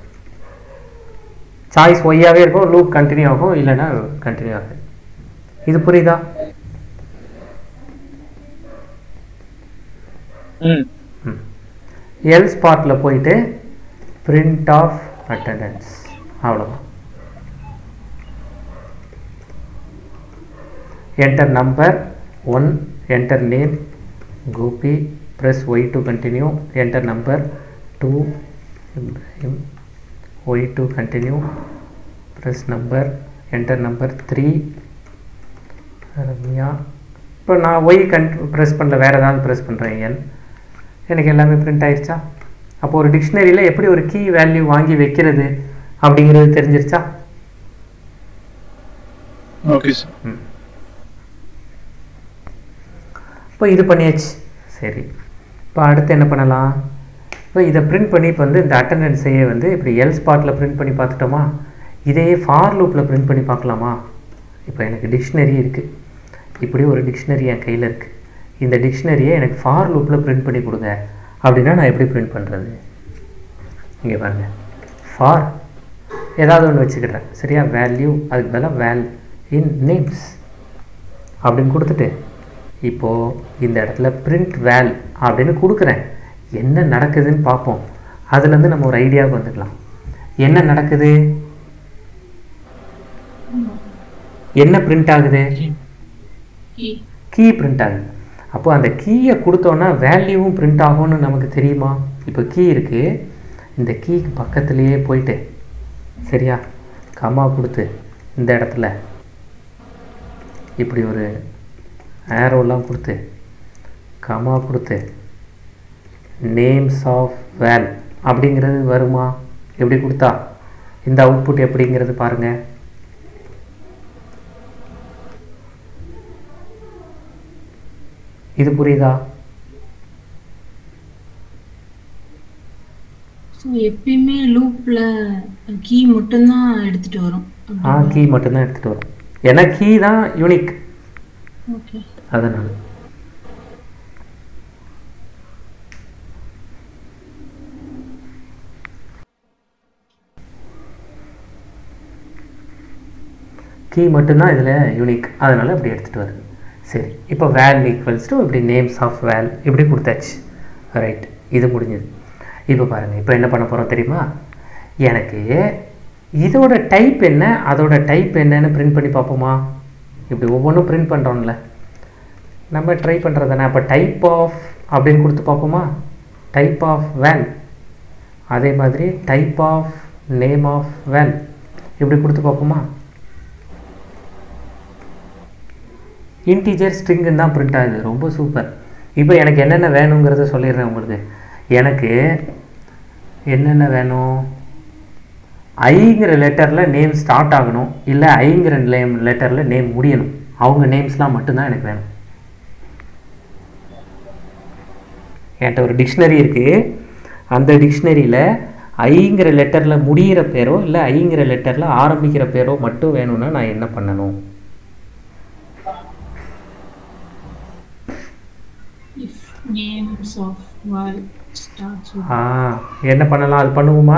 சாய்ஸ் ஒய்யாகவே இருக்கும் லூப் கண்டினியூ ஆகும் இல்லைன்னா கண்டினியூ ஆகும் இது புரியுதா ம் எல் ஸ்பாட்டில் போயிட்டு பிரிண்ட் ஆஃப் அட்டண்டன்ஸ் அவ்வளோதான் enter number 1 enter name gopi press y to continue enter number 2 Ibrahim y to continue press number enter number 3 Ramya இப்போ நான் ஒய் கன் ப்ரெஸ் பண்ணல வேறு ஏதாவது ப்ரெஸ் பண்ணுறேன் என் எனக்கு எல்லாமே பிரிண்ட் ஆயிடுச்சா அப்போ ஒரு டிக்ஷனரியில் எப்படி ஒரு கீ வேல்யூ வாங்கி வைக்கிறது அப்படிங்கிறது தெரிஞ்சிருச்சா ஓகே சார் இப்போ இது பண்ணியாச்சு சரி இப்போ அடுத்து என்ன பண்ணலாம் இப்போ இதை பிரிண்ட் பண்ணி இப்போ வந்து இந்த அட்டண்டன்ஸையே வந்து இப்படி எல் ஸ்பாட்டில் பிரிண்ட் பண்ணி பார்த்துட்டோமா இதையே ஃபார் லூப்பில் பிரிண்ட் பண்ணி பார்க்கலாமா இப்போ எனக்கு டிக்ஷனரி இருக்குது இப்படி ஒரு டிக்ஷனரி என் கையில் இருக்குது இந்த டிக்ஷனரியை எனக்கு ஃபார் லூப்பில் பிரிண்ட் பண்ணி கொடுங்க அப்படின்னா நான் எப்படி பிரிண்ட் பண்ணுறது இங்கே பாருங்க ஃபார் ஏதாவது ஒன்று வச்சுக்கிட்டேன் சரியா வேல்யூ அதுக்கு பதிலாக வேல் இன் நேம்ஸ் அப்படின்னு கொடுத்துட்டு இப்போது இந்த இடத்துல பிரிண்ட் வேல் அப்படின்னு கொடுக்குறேன் என்ன நடக்குதுன்னு பார்ப்போம் அதுலேருந்து நம்ம ஒரு ஐடியாவுக்கு வந்துக்கலாம் என்ன நடக்குது என்ன பிரிண்ட் ஆகுது கீ பிரிண்ட் ஆகுது அப்போ அந்த கீயை கொடுத்தோன்னா வேல்யூவும் பிரிண்ட் ஆகும்னு நமக்கு தெரியுமா இப்போ கீ இருக்குது இந்த கீக்கு பக்கத்துலேயே போயிட்டு சரியா கமா கொடுத்து இந்த இடத்துல இப்படி ஒரு ஆரோலாம் கொடுத்து கமா கொடுத்து நேம்ஸ் ஆஃப் வேல் அப்படிங்கிறது வருமா எப்படி கொடுத்தா இந்த அவுட்புட் எப்படிங்கிறது பாருங்க இது புரியுதா ஸோ எப்பயுமே லூப்ல கீ மட்டும்தான் எடுத்துட்டு வரும் ஆ கீ மட்டும்தான் எடுத்துகிட்டு வரும் ஏன்னா கீ தான் யூனிக் ஓகே அதனால் கீ மட்டும்தான் இதில் யூனிக் அதனால் இப்படி எடுத்துகிட்டு வருது சரி இப்போ வேல் ஈக்குவல்ஸ் டு இப்படி நேம்ஸ் ஆஃப் வேல் இப்படி கொடுத்தாச்சு ரைட் இது முடிஞ்சது இப்போ பாருங்கள் இப்போ என்ன பண்ண போகிறோம் தெரியுமா எனக்கு இதோட டைப் என்ன அதோட டைப் என்னன்னு பிரிண்ட் பண்ணி பார்ப்போமா இப்படி ஒவ்வொன்றும் பிரிண்ட் பண்ணுறோம்ல நம்ம ட்ரை பண்ணுறதானே அப்போ டைப் ஆஃப் அப்படின்னு கொடுத்து பார்ப்போமா டைப் ஆஃப் வேல் அதே மாதிரி type of name of val இப்படி கொடுத்து பார்ப்போமா இன்டீஜர் ஸ்ட்ரிங்குன்னு தான் பிரிண்ட் ஆகுது ரொம்ப சூப்பர் இப்போ எனக்கு என்னென்ன வேணுங்கிறத சொல்லிடுறேன் உங்களுக்கு எனக்கு என்னென்ன வேணும் ஐங்கிற லெட்டரில் நேம் ஸ்டார்ட் ஆகணும் இல்லை ஐங்கிற நேம் லெட்டரில் நேம் முடியணும் அவங்க நேம்ஸ்லாம் மட்டும்தான் எனக்கு வேணும் என்கிட்ட ஒரு டிக்ஷனரி இருக்குது அந்த டிக்ஷனரியில் ஐங்கிற லெட்டரில் முடிகிற பேரோ இல்லை ஐங்கிற லெட்டரில் ஆரம்பிக்கிற பேரோ மட்டும் வேணும்னா நான் என்ன பண்ணணும் if names of val starts ஆ என்ன பண்ணலாம் அது பண்ணுவோமா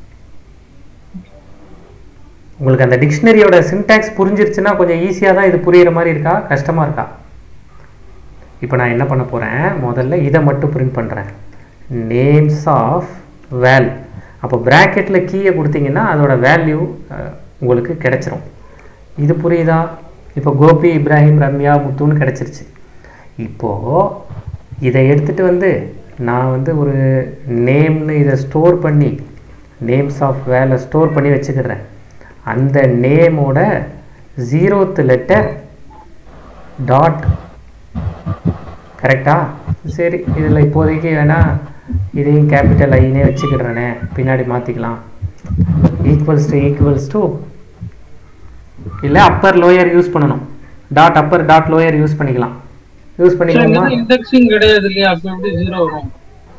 உங்களுக்கு அந்த டிக்ஷனரியோட சின்டாக்ஸ் புரிஞ்சிருச்சுன்னா கொஞ்சம் ஈஸியாக தான் இது புரியிற மாதிரி இருக்கா கஷ்டமாக இருக்கா இப்போ நான் என்ன பண்ண போகிறேன் முதல்ல இதை மட்டும் பிரிண்ட் பண்ணுறேன் நேம்ஸ் ஆஃப் வேல் அப்போ ப்ராக்கெட்டில் கீயை கொடுத்தீங்கன்னா அதோட வேல்யூ உங்களுக்கு கிடைச்சிரும் இது புரியுதா இப்போ கோபி இப்ராஹிம் ரம்யா முத்துன்னு கிடச்சிருச்சு இப்போது இதை எடுத்துகிட்டு வந்து நான் வந்து ஒரு நேம்னு இதை ஸ்டோர் பண்ணி நேம்ஸ் ஆஃப் வேலை ஸ்டோர் பண்ணி வச்சுக்கிறேன் அந்த நேமோட ஜீரோத்து லெட்டர் டாட் கரெக்டா சரி இதில் இப்போதைக்கு வேணா இதையும் கேபிட்டல் ஐனே வச்சுக்கிடுறேனே பின்னாடி மாற்றிக்கலாம் ஈக்குவல்ஸ் டு ஈக்குவல்ஸ் டு இல்லை அப்பர் லோயர் யூஸ் பண்ணணும் dot upper dot lower use பண்ணிக்கலாம் யூஸ் பண்ணிக்கலாமா இண்டெக்ஸிங் கிடையாது இல்லையா அப்ப எப்படி ஜீரோ வரும்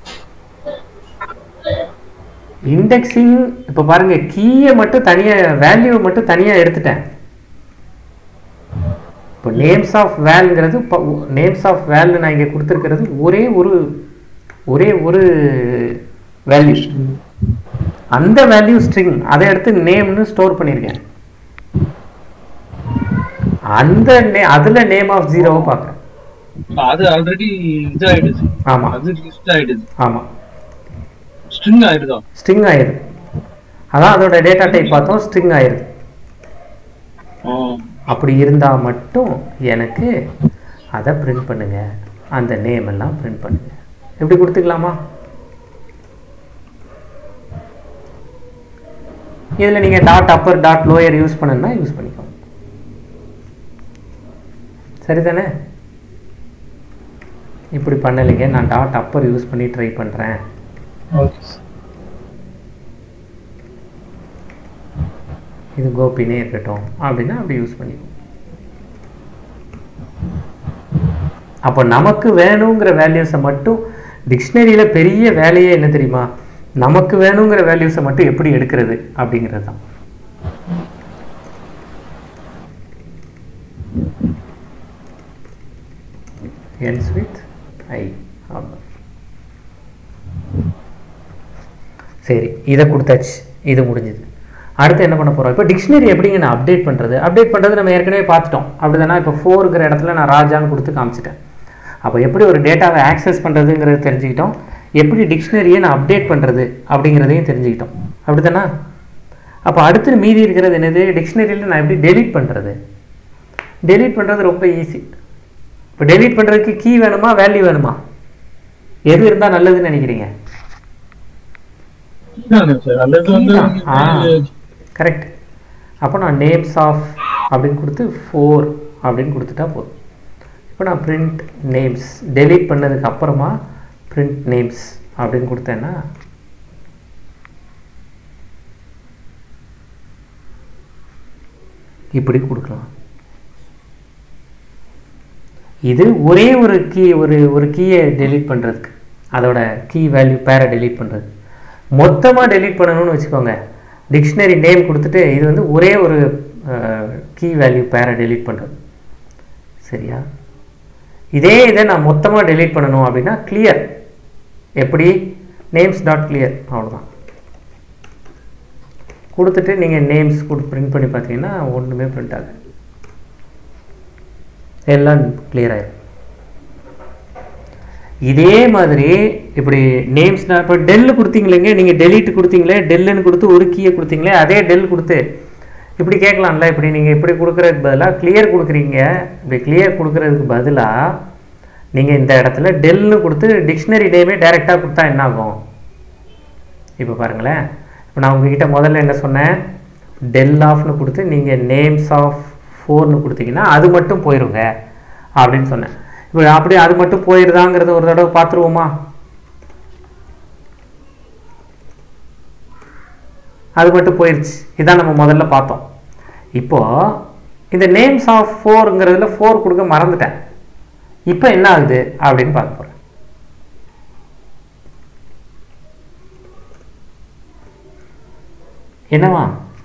இண்டெக்ஸிங் இப்போ பாருங்க கீயை மட்டும் தனியாக வேல்யூவை மட்டும் தனியாக எடுத்துட்டேன் இப்போ நேம்ஸ் ஆஃப் வேல்ங்கிறது நேம்ஸ் ஆஃப் வேல் நான் இங்கே கொடுத்துருக்கிறது ஒரே ஒரு ஒரே ஒரு வேல்யூ அந்த வேல்யூ ஸ்ட்ரிங் அதை எடுத்து நேம்னு ஸ்டோர் பண்ணியிருக்கேன் அந்த நே அதில் நேம் ஆஃப் ஜீரோவை பார்க்குறேன் அது ஆல்ரெடி இது ஆயிடுச்சு ஆமாம் அது லிஸ்ட் ஆயிடுது ஆமாம் ஸ்ட்ரிங் ஆயிடுதா ஸ்ட்ரிங் ஆயிடுது அதான் அதோட டேட்டா டைப் பார்த்தோம் ஸ்ட்ரிங் ஆயிடுது அப்படி இருந்தால் மட்டும் எனக்கு அதை பிரிண்ட் பண்ணுங்க அந்த நேம் எல்லாம் பிரிண்ட் பண்ணுங்க எப்படி கொடுத்துக்கலாமா இதில் நீங்கள் dot upper dot lower use பண்ணணும்னா யூஸ் பண்ணிக்கோங்க சரிதானே இப்படி பண்ணலைங்க நான் டாட் அப்பர் யூஸ் பண்ணி ட்ரை பண்ணுறேன் ஓகே சார் இது கோபினே இருக்கட்டும் அப்படின்னா அப்படி யூஸ் பண்ணிக்குவோம் அப்போ நமக்கு வேணுங்கிற வேல்யூஸை மட்டும் டிக்ஷனரியில் பெரிய வேலையே என்ன தெரியுமா நமக்கு வேணுங்கிற வேல்யூஸை மட்டும் எப்படி எடுக்கிறது அப்படிங்கிறது தான் ends with i அவ்வளோ சரி இதை கொடுத்தாச்சு இது முடிஞ்சுது அடுத்து என்ன பண்ண போகிறோம் இப்போ டிக்ஷனரி எப்படிங்க நான் அப்டேட் பண்ணுறது அப்டேட் பண்ணுறது நம்ம ஏற்கனவே பார்த்துட்டோம் அப்படிதானா இப்போ ஃபோருங்கிற இடத்துல நான் ராஜான்னு கொடுத்து காமிச்சிட்டேன் அப்போ எப்படி ஒரு டேட்டாவை ஆக்சஸ் பண்ணுறதுங்கிறது தெரிஞ்சுக்கிட்டோம் எப்படி டிக்ஷனரியை நான் அப்டேட் பண்ணுறது அப்படிங்கிறதையும் தெரிஞ்சுக்கிட்டோம் அப்படிதானா அப்போ அடுத்து மீதி இருக்கிறது என்னது டிக்ஷனரியில் நான் எப்படி டெலீட் பண்ணுறது டெலீட் பண்ணுறது ரொம்ப ஈஸி இப்போ டெலீட் பண்ணுறதுக்கு கீ வேணுமா வேல்யூ வேணுமா எது இருந்தால் நல்லதுன்னு நினைக்கிறீங்க சார் அல்லது வந்து ஆ கரெக்ட் அப்போ நான் நேம்ஸ் ஆஃப் அப்படின்னு கொடுத்து ஃபோர் அப்படின்னு கொடுத்துட்டா போதும் இப்போ நான் பிரிண்ட் நேம்ஸ் டெலீட் பண்ணதுக்கு அப்புறமா பிரிண்ட் நேம்ஸ் அப்படின்னு கொடுத்தேன்னா இப்படி கொடுக்கலாம் இது ஒரே ஒரு கீ ஒரு ஒரு கீயை டெலீட் பண்ணுறதுக்கு அதோட கீ வேல்யூ பேரை டெலீட் பண்ணுறது மொத்தமாக டெலீட் பண்ணணும்னு வச்சுக்கோங்க டிக்ஷனரி நேம் கொடுத்துட்டு இது வந்து ஒரே ஒரு கீ வேல்யூ பேரை டெலீட் பண்ணுறது சரியா இதே இதை நான் மொத்தமாக டெலீட் பண்ணணும் அப்படின்னா கிளியர் எப்படி நேம்ஸ் டாட் கிளியர் அவ்வளோதான் கொடுத்துட்டு நீங்கள் நேம்ஸ் கொடு பிரிண்ட் பண்ணி பார்த்தீங்கன்னா ஒன்றுமே பிரிண்ட் ஆகாது எல்லாம் கிளியர் ஆயிடும் இதே மாதிரி இப்படி நேம்ஸ் இப்போ டெல்லு கொடுத்தீங்களேங்க நீங்கள் டெலீட் கொடுத்தீங்களே டெல்லுன்னு கொடுத்து ஒரு கீயை கொடுத்தீங்களே அதே டெல் கொடுத்து இப்படி கேட்கலாம்ல இப்படி நீங்கள் இப்படி கொடுக்குறதுக்கு பதிலாக கிளியர் கொடுக்குறீங்க இப்படி கிளியர் கொடுக்குறதுக்கு பதிலாக நீங்கள் இந்த இடத்துல டெல்னு கொடுத்து டிக்ஷனரி நேமே டைரெக்டாக கொடுத்தா என்ன ஆகும் இப்போ பாருங்களேன் இப்போ நான் உங்ககிட்ட முதல்ல என்ன சொன்னேன் டெல் ஆஃப்னு கொடுத்து நீங்கள் நேம்ஸ் ஆஃப் ஃபோர்னு கொடுத்தீங்கன்னா அது மட்டும் போயிருங்க அப்படின்னு சொன்னேன் இப்போ அப்படியே அது மட்டும் போயிருதாங்கிறத ஒரு தடவை பார்த்துருவோமா அது மட்டும் போயிருச்சு இதான் நம்ம முதல்ல பார்த்தோம் இப்போ இந்த நேம்ஸ் ஆஃப் ஃபோருங்கிறதுல ஃபோர் கொடுக்க மறந்துட்டேன் இப்போ என்ன ஆகுது அப்படின்னு பார்க்க போகிறேன் என்னவா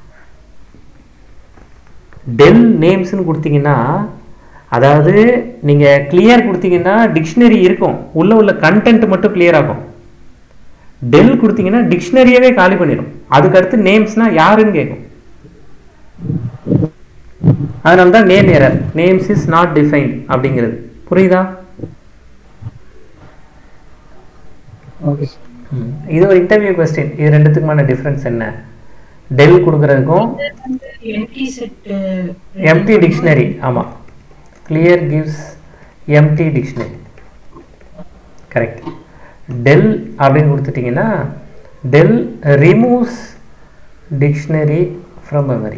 டெல் நேம்ஸ்னு கொடுத்தீங்கன்னா அதாவது நீங்கள் கிளியர் கொடுத்தீங்கன்னா டிக்ஷனரி இருக்கும் உள்ள உள்ள கண்டென்ட் மட்டும் கிளியர் ஆகும் டெல் கொடுத்தீங்கன்னா டிக்ஷனரியவே காலி பண்ணிடும் அதுக்கு அடுத்து நேம்ஸ்னா யாருன்னு கேட்கும் அதனால தான் name error names is not define அப்படிங்கிறது புரியுதா ஓகே சார் ம். இது ஒரு இன்டர்வியூ கொஸ்டின் இது ரெண்டுத்துக்குமான டிஃப்ரென்ஸ் என்ன டெல் கொடுக்கறதுக்கும் எம்டி செட் எம்டி டிக்ஷனரி ஆமாம் clear gives empty dictionary correct del அப்படின்னு கொடுத்துட்டிங்கன்னா del removes dictionary from memory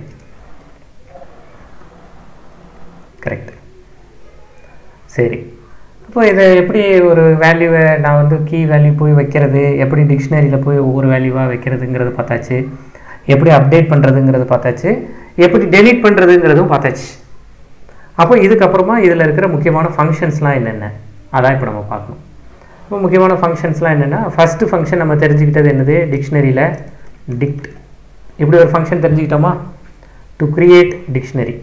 correct சரி இப்போ இதை எப்படி ஒரு வேல்யூவை நான் வந்து கீ வேல்யூ போய் வைக்கிறது எப்படி டிக்ஷனரியில் போய் ஒவ்வொரு வேல்யூவாக வைக்கிறதுங்கிறது பார்த்தாச்சு எப்படி அப்டேட் பண்ணுறதுங்கிறது பார்த்தாச்சு எப்படி டெலீட் பண்ணுறதுங்கிறதும் பார்த்தாச்சு அப்போ இதுக்கப்புறமா இதில் இருக்கிற முக்கியமான ஃபங்க்ஷன்ஸ்லாம் என்னென்ன அதான் இப்போ நம்ம பார்க்கணும் இப்போ முக்கியமான ஃபங்க்ஷன்ஸ்லாம் என்னென்னா ஃபஸ்ட்டு ஃபங்க்ஷன் நம்ம தெரிஞ்சுக்கிட்டது என்னது டிக்ஷனரியில் டிக்ட் இப்படி ஒரு ஃபங்க்ஷன் தெரிஞ்சுக்கிட்டோமா to create dictionary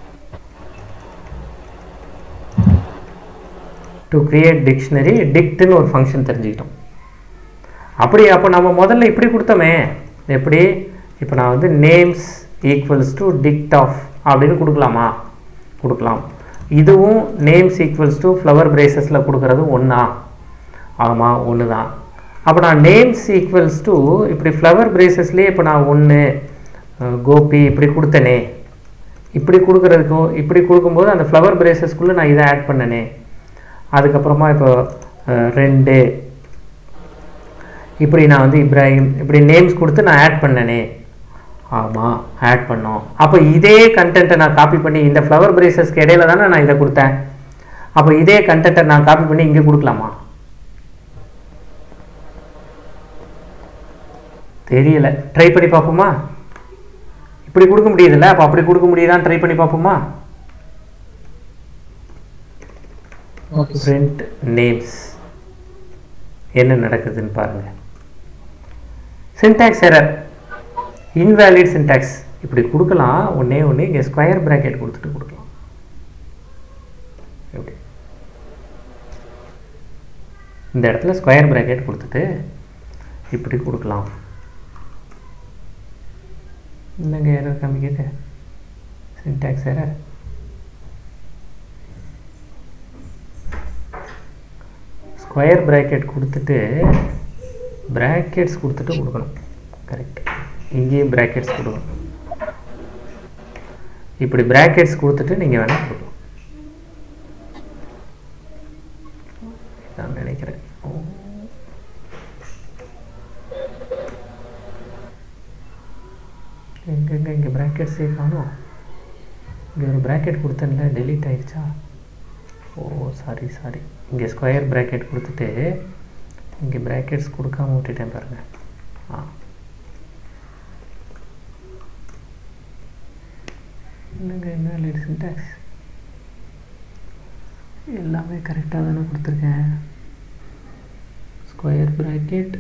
to create dictionary டிக்ட்னு ஒரு ஃபங்க்ஷன் தெரிஞ்சுக்கிட்டோம் அப்படி அப்போ நம்ம முதல்ல இப்படி கொடுத்தோமே எப்படி இப்போ நான் வந்து names equals to dict of அப்படின்னு கொடுக்கலாமா கொடுக்கலாம் இதுவும் நேம்ஸ் ஈக்குவல்ஸ் டு ஃப்ளவர் பிரேசஸில் கொடுக்குறது ஒன்றா ஆமாம் ஒன்று தான் அப்போ நான் நேம்ஸ் ஈக்குவல்ஸ் டு இப்படி ஃப்ளவர் பிரேசஸ்லேயே இப்போ நான் ஒன்று கோபி இப்படி கொடுத்தனே இப்படி கொடுக்குறதுக்கோ இப்படி கொடுக்கும்போது அந்த ஃப்ளவர் பிரேசஸ்க்குள்ளே நான் இதை ஆட் பண்ணனே அதுக்கப்புறமா இப்போ அஹ், ரெண்டு இப்படி நான் வந்து இப்ராஹிம் இப்படி நேம்ஸ் கொடுத்து நான் ஆட் பண்ணனே ஆமாம் ஆட் பண்ணோம் அப்போ இதே கண்டென்ட்டை நான் காப்பி பண்ணி இந்த ஃப்ளவர் பிரேசஸ்க்கு இடையில தானே நான் இதை கொடுத்தேன் அப்போ இதே கண்டென்ட்டை நான் காப்பி பண்ணி இங்கே கொடுக்கலாமா தெரியல ட்ரை பண்ணி பார்ப்போமா இப்படி கொடுக்க முடியுதுல்ல அப்போ அப்படி கொடுக்க முடியுதான்னு ட்ரை பண்ணி பார்ப்போமா ஓகே சார் print நேம்ஸ் என்ன நடக்குதுன்னு பாருங்க சின்டாக்ஸ் எரர் இன்வேலிட் சின்டாக்ஸ் இப்படி கொடுக்கலாம் ஒண்ணே ஒன்று இங்கே ஸ்கொயர் பிராக்கெட் கொடுத்துட்டு கொடுக்கலாம் இப்படி இந்த இடத்துல ஸ்கொயர் பிராக்கெட் கொடுத்துட்டு இப்படி கொடுக்கலாம் என்னங்க எரர் காமிக்குது சின்டாக்ஸ் எரர் ஸ்கொயர் பிராக்கெட் கொடுத்துட்டு பிராக்கெட்ஸ் கொடுத்துட்டு கொடுக்கணும் கரெக்ட் இங்கேயும் பிராக்கெட்ஸ் கொடுக்கணும் இப்படி பிராக்கெட்ஸ் கொடுத்துட்டு நீங்கள் வேணால் கொடுக்கலாம் நான் நினைக்கிறேன் ஓ. எங்கெங்க இங்கே பிராக்கெட்ஸே காணும் இங்கே ஒரு பிராக்கெட் கொடுத்தேன்ல டெலீட் ஆயிடுச்சா ஓ சாரி சாரி இங்கே ஸ்கொயர் பிராக்கெட் கொடுத்துட்டு இங்கே பிராக்கெட்ஸ் கொடுக்காம விட்டுட்டேன் பாருங்க ஆ என்னங்க என்ன சின்டாக்ஸ் எல்லாமே கரெக்டாக தானே கொடுத்துருக்கேன் ஸ்கொயர் பிராக்கெட்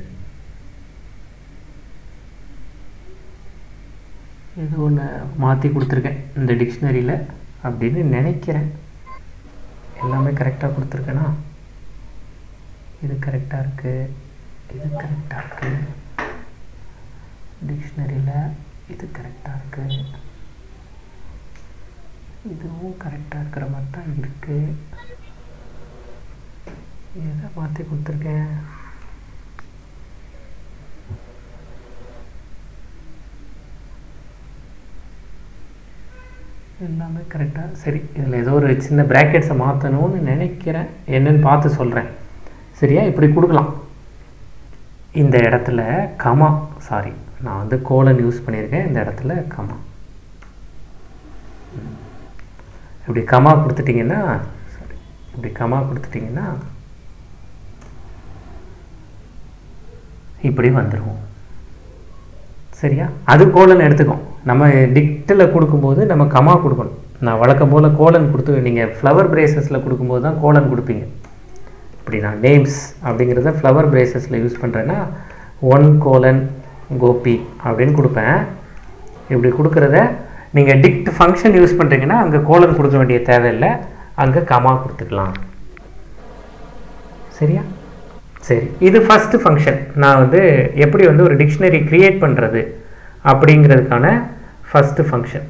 ஏதோ ஒன்று மாற்றி கொடுத்துருக்கேன் இந்த டிக்ஷனரியில் அப்படின்னு நினைக்கிறேன் எல்லாமே கரெக்டாக கொடுத்துருக்கேனா இது கரெக்டாக இருக்குது இது கரெக்டாக இருக்குது டிக்ஷனரியில் இது கரெக்டாக இருக்குது இதுவும் கரெக்டாக இருக்கிற மாதிரி தான் இருக்குது எதை மாற்றி கொடுத்துருக்கேன் எல்லாமே கரெக்டாக சரி இதில் ஏதோ ஒரு சின்ன பிராக்கெட்ஸை மாற்றணும்னு நினைக்கிறேன் என்னன்னு பார்த்து சொல்கிறேன் சரியா இப்படி கொடுக்கலாம் இந்த இடத்துல கமா சாரி நான் வந்து கோலன் யூஸ் பண்ணியிருக்கேன் இந்த இடத்துல கமா ம். இப்படி கமா கொடுத்துட்டிங்கன்னா சாரி இப்படி கமா கொடுத்துட்டிங்கன்னா இப்படி வந்துடும் சரியா அது கோலன் எடுத்துக்கும் நம்ம டிக்டில் கொடுக்கும்போது நம்ம கமா கொடுக்கணும் நான் வழக்கம் போல் கோலன் கொடுத்து நீங்கள் ஃப்ளவர் பிரேசஸில் கொடுக்கும்போது தான் கோலன் கொடுப்பீங்க இப்படி நான் நேம்ஸ் அப்படிங்கிறத ஃப்ளவர் பிரேசஸில் யூஸ் பண்ணுறேன்னா ஒன் கோலன் கோபி அப்படின்னு கொடுப்பேன் இப்படி கொடுக்குறத நீங்கள் டிக்ட் ஃபங்க்ஷன் யூஸ் பண்ணுறீங்கன்னா அங்கே கோலன் கொடுக்க வேண்டிய தேவையில்லை அங்கே கமா கொடுத்துக்கலாம் சரியா சரி இது ஃபஸ்ட்டு ஃபங்க்ஷன் நான் வந்து எப்படி வந்து ஒரு டிக்ஷனரி க்ரியேட் பண்ணுறது அப்படிங்கிறதுக்கான ஃபஸ்ட்டு ஃபங்க்ஷன்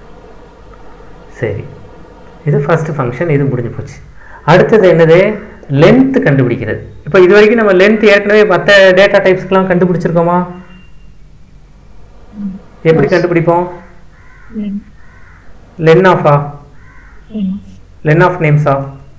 சரி இது ஃபஸ்ட்டு ஃபங்க்ஷன் இது முடிஞ்சு போச்சு அடுத்தது என்னது லென்த் கண்டுபிடிக்கிறது இப்போ இது வரைக்கும் நம்ம லென்த் ஏற்கனவே மற்ற டேட்டா டைப்ஸ்க்கெலாம் கண்டுபிடிச்சிருக்கோமா எப்படி கண்டுபிடிப்போம் லென் ஆஃபா லென் ஆஃப் நேம்ஸா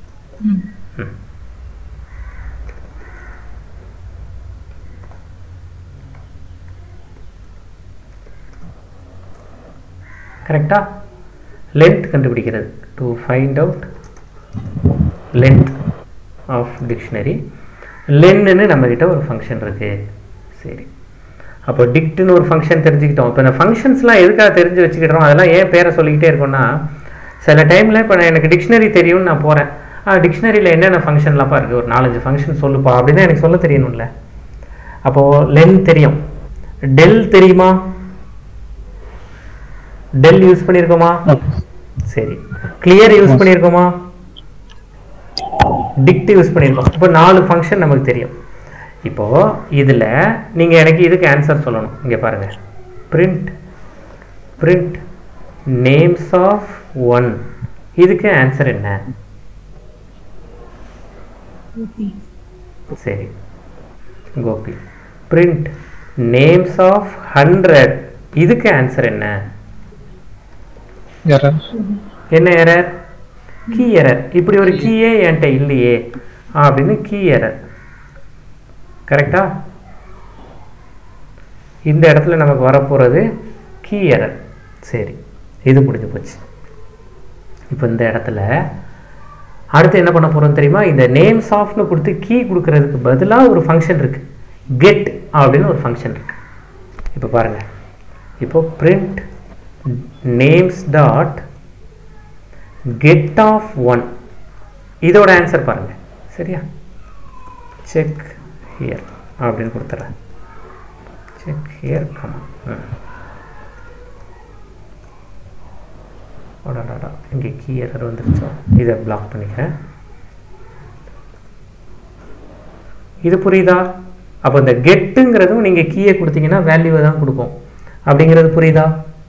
கரெக்டா லென்த் கண்டுபிடிக்கிறது to find out length of dictionary லென்னு நம்மக்கிட்ட ஒரு ஃபங்க்ஷன் இருக்கு சரி அப்போ டிக்ட்னு ஒரு ஃபங்க்ஷன் தெரிஞ்சுக்கிட்டோம் இப்போ இந்த ஃபங்க்ஷன்ஸ்லாம் எதுக்காக தெரிஞ்சு வச்சுக்கிட்டோம் அதெல்லாம் ஏன் பேரை சொல்லிக்கிட்டே இருக்கோம்னா சில டைமில் இப்போ நான் எனக்கு டிக்ஷனரி தெரியும்னு நான் போகிறேன் ஆ டிக்ஷனரியில் என்னென்ன ஃபங்க்ஷன்லாம்ப்பா இருக்குது ஒரு நாலஞ்சு ஃபங்க்ஷன் சொல்லுப்பா அப்படின்னு எனக்கு சொல்ல தெரியணும்ல அப்போது லென் தெரியும் டெல் தெரியுமா டெல் யூஸ் பண்ணியிருக்கோமா சரி கிளியர் யூஸ் பண்ணியிருக்கோமா டிக்ட் யூஸ் பண்ணியிருக்கோம் இப்போ நாலு ஃபங்க்ஷன் நமக்கு தெரியும் இப்போ இதில் நீங்கள் எனக்கு இதுக்கு ஆன்சர் சொல்லணும் இங்கே பாருங்க print print names of one இதுக்கு ஆன்சர் என்ன சரி Gopi print names of hundred இதுக்கு ஆன்சர் என்ன எரர் என்ன எரர் கீ எரர் இப்படி ஒரு கீயே என்கிட்ட இல்லையே அப்படின்னு கீ எரர் கரெக்டா இந்த இடத்துல நமக்கு வரப்போகிறது கீ எரர் சரி இது முடிஞ்சு போச்சு இப்போ இந்த இடத்துல அடுத்து என்ன பண்ண போகிறோம் தெரியுமா இந்த நேம்ஸ் ஆஃப்னு கொடுத்து கீ கொடுக்கறதுக்கு பதிலாக ஒரு ஃபங்க்ஷன் இருக்கு கெட் அப்படின்னு ஒரு ஃபங்க்ஷன் இருக்கு இப்போ பாருங்க இப்போ print names dot get of one இதோட ஆன்சர் பாருங்க சரியா செக் ஹியர் அப்படின்னு கொடுத்துட்றேன் செக் ஹியர் கமா ஓடாடாடா இங்கே கீ எரர் வந்துருச்சோ இதை பிளாக் பண்ணிக்கிறேன் இது புரியுதா அப்போ இந்த கெட்டுங்கிறதும் நீங்கள் கீயை கொடுத்தீங்கன்னா வேல்யூவை தான் கொடுக்கும் அப்படிங்கிறது புரியுதா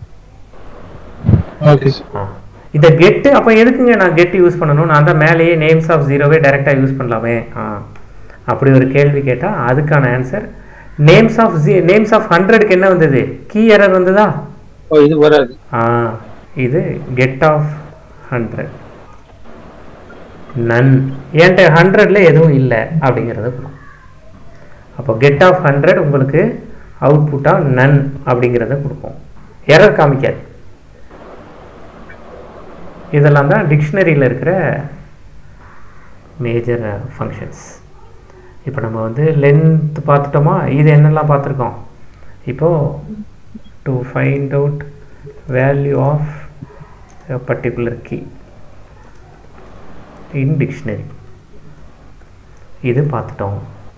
ஓகே சார் ஆ. இந்த கெட்டு அப்போ எதுக்குங்க நான் கெட் யூஸ் பண்ணணும் நான் தான் மேலேயே நேம்ஸ் ஆஃப் ஜீரோவே டைரெக்டாக யூஸ் பண்ணலாமே ஆ அப்படி ஒரு கேள்வி கேட்டால் அதுக்கான answer names of G names of ஹண்ட்ரடுக்கு என்ன வந்தது கீ எரர் வந்ததா ஓ இது வராது ஆ இது கெட் ஆஃப் ஹண்ட்ரட் நன் என்கிட்ட ஹண்ட்ரட்ல எதுவும் இல்லை அப்படிங்கிறத கொடுக்கும் அப்போ கெட் ஆஃப் ஹண்ட்ரட் உங்களுக்கு அவுட்புட்டாக நன் அப்படிங்கிறத கொடுக்கும் எரர் காமிக்காது இதெல்லாம் தான் டிக்ஷனரியில் இருக்கிற மேஜர் ஃபங்க்ஷன்ஸ் இப்போ நம்ம வந்து லென்த் பார்த்துட்டோமா இது என்னெல்லாம் பார்த்துருக்கோம் இப்போது to find out value of a particular key in dictionary இது பார்த்துட்டோம்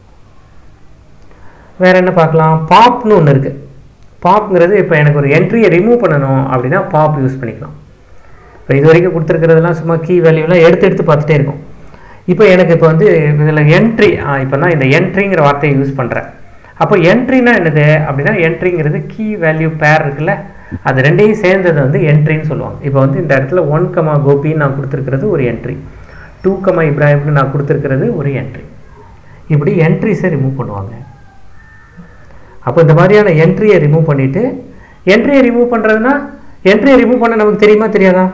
வேற என்ன பார்க்கலாம் பாப்னு ஒன்று இருக்கு பாப்ங்கிறது இப்போ எனக்கு ஒரு என்ட்ரியை ரிமூவ் பண்ணணும் அப்படின்னா பாப் யூஸ் பண்ணிக்கலாம் இப்போ இது வரைக்கும் கொடுத்துருக்கிறதெல்லாம் சும்மா கீ வேல்யூலாம் எடுத்து எடுத்து பார்த்துட்டே இருக்கும் இப்போ எனக்கு இப்போ வந்து இதில் என்ட்ரி இப்போ நான் இந்த என்ட்ரிங்கிற வார்த்தையை யூஸ் பண்ணுறேன் அப்போ என்ட்ரினா என்னது அப்படின்னா என்ட்ரிங்கிறது கீ வேல்யூ பேர் இருக்குல்ல அது ரெண்டையும் சேர்ந்தது வந்து என்ட்ரின்னு சொல்லுவாங்க இப்போ வந்து இந்த இடத்துல ஒன் கமா கோபின்னு நான் கொடுத்துருக்கிறது ஒரு என்ட்ரி டூ கமா இப்ராஹிம்னு நான் கொடுத்துருக்கிறது ஒரு என்ட்ரி இப்படி என்ட்ரிஸை ரிமூவ் பண்ணுவாங்க அப்போ இந்த மாதிரியான என்ட்ரியை ரிமூவ் பண்ணிட்டு என்ட்ரியை ரிமூவ் பண்ணுறதுனா என்ட்ரியை ரிமூவ் பண்ண நமக்கு தெரியுமா தெரியாதா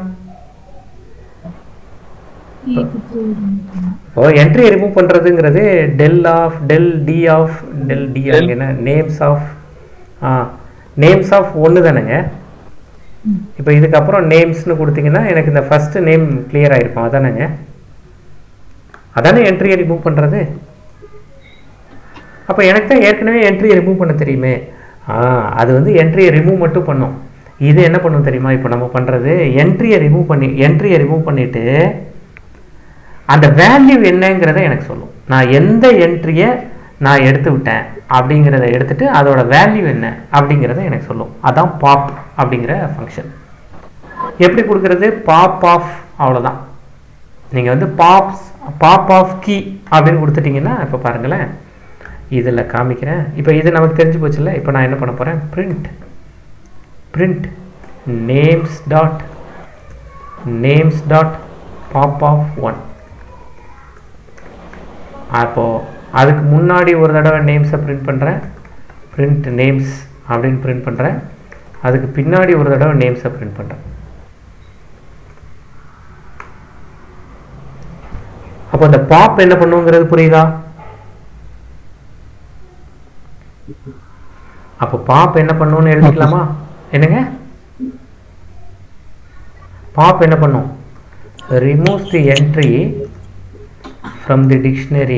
ஓ என்ட்ரியை ரிமூவ் பண்ணுறதுங்கிறது del of del D of del D Del. என்ன நேம்ஸ் ஆஃப் ஆ நேம்ஸ் ஆஃப் ஒன்று தானேங்க இப்போ இதுக்கப்புறம் நேம்ஸ்னு கொடுத்தீங்கன்னா எனக்கு இந்த ஃபஸ்ட்டு நேம் கிளியர் ஆயிருக்கும் அதானேங்க அதானே என்ட்ரியை ரிமூவ் பண்ணுறது அப்போ எனக்கு தான் ஏற்கனவே என்ட்ரியை ரிமூவ் பண்ண தெரியுமே ஆ அது வந்து என்ட்ரியை ரிமூவ் மட்டும் பண்ணும் இது என்ன பண்ணும் தெரியுமா இப்போ நம்ம பண்ணுறது என்ட்ரியை ரிமூவ் பண்ணி என்ட்ரியை ரிமூவ் பண்ணிட்டு அந்த வேல்யூ என்னங்கிறத எனக்கு சொல்லும் நான் எந்த என்ட்ரியை நான் எடுத்து விட்டேன் அப்படிங்கிறத எடுத்துட்டு அதோட வேல்யூ என்ன அப்படிங்கிறத எனக்கு சொல்லும் அதான் பாப் அப்படிங்கிற ஃபங்க்ஷன் எப்படி கொடுக்கறது பாப் ஆஃப் அவ்வளோதான் நீங்கள் வந்து பாப்ஸ் பாப் ஆஃப் கீ அப்படின்னு கொடுத்துட்டீங்கன்னா இப்போ பாருங்களேன் இதில் காமிக்கிறேன் இப்போ இது நமக்கு தெரிஞ்சு போச்சுல்ல இப்போ நான் என்ன பண்ண போகிறேன் print print names dot names dot pop of one அப்போது அதுக்கு முன்னாடி ஒரு தடவை நேம்ஸை பிரிண்ட் பண்ணுறேன் பிரிண்ட் நேம்ஸ் அப்படின்னு பிரிண்ட் பண்ணுறேன் அதுக்கு பின்னாடி ஒரு தடவை நேம்ஸை பிரிண்ட் பண்ணுறேன் அப்போ அந்த பாப் என்ன பண்ணுங்கிறது புரியுதா அப்போ பாப் என்ன பண்ணுன்னு எழுதிக்கலாமா என்னங்க பாப் என்ன பண்ணும் removes the entry from the dictionary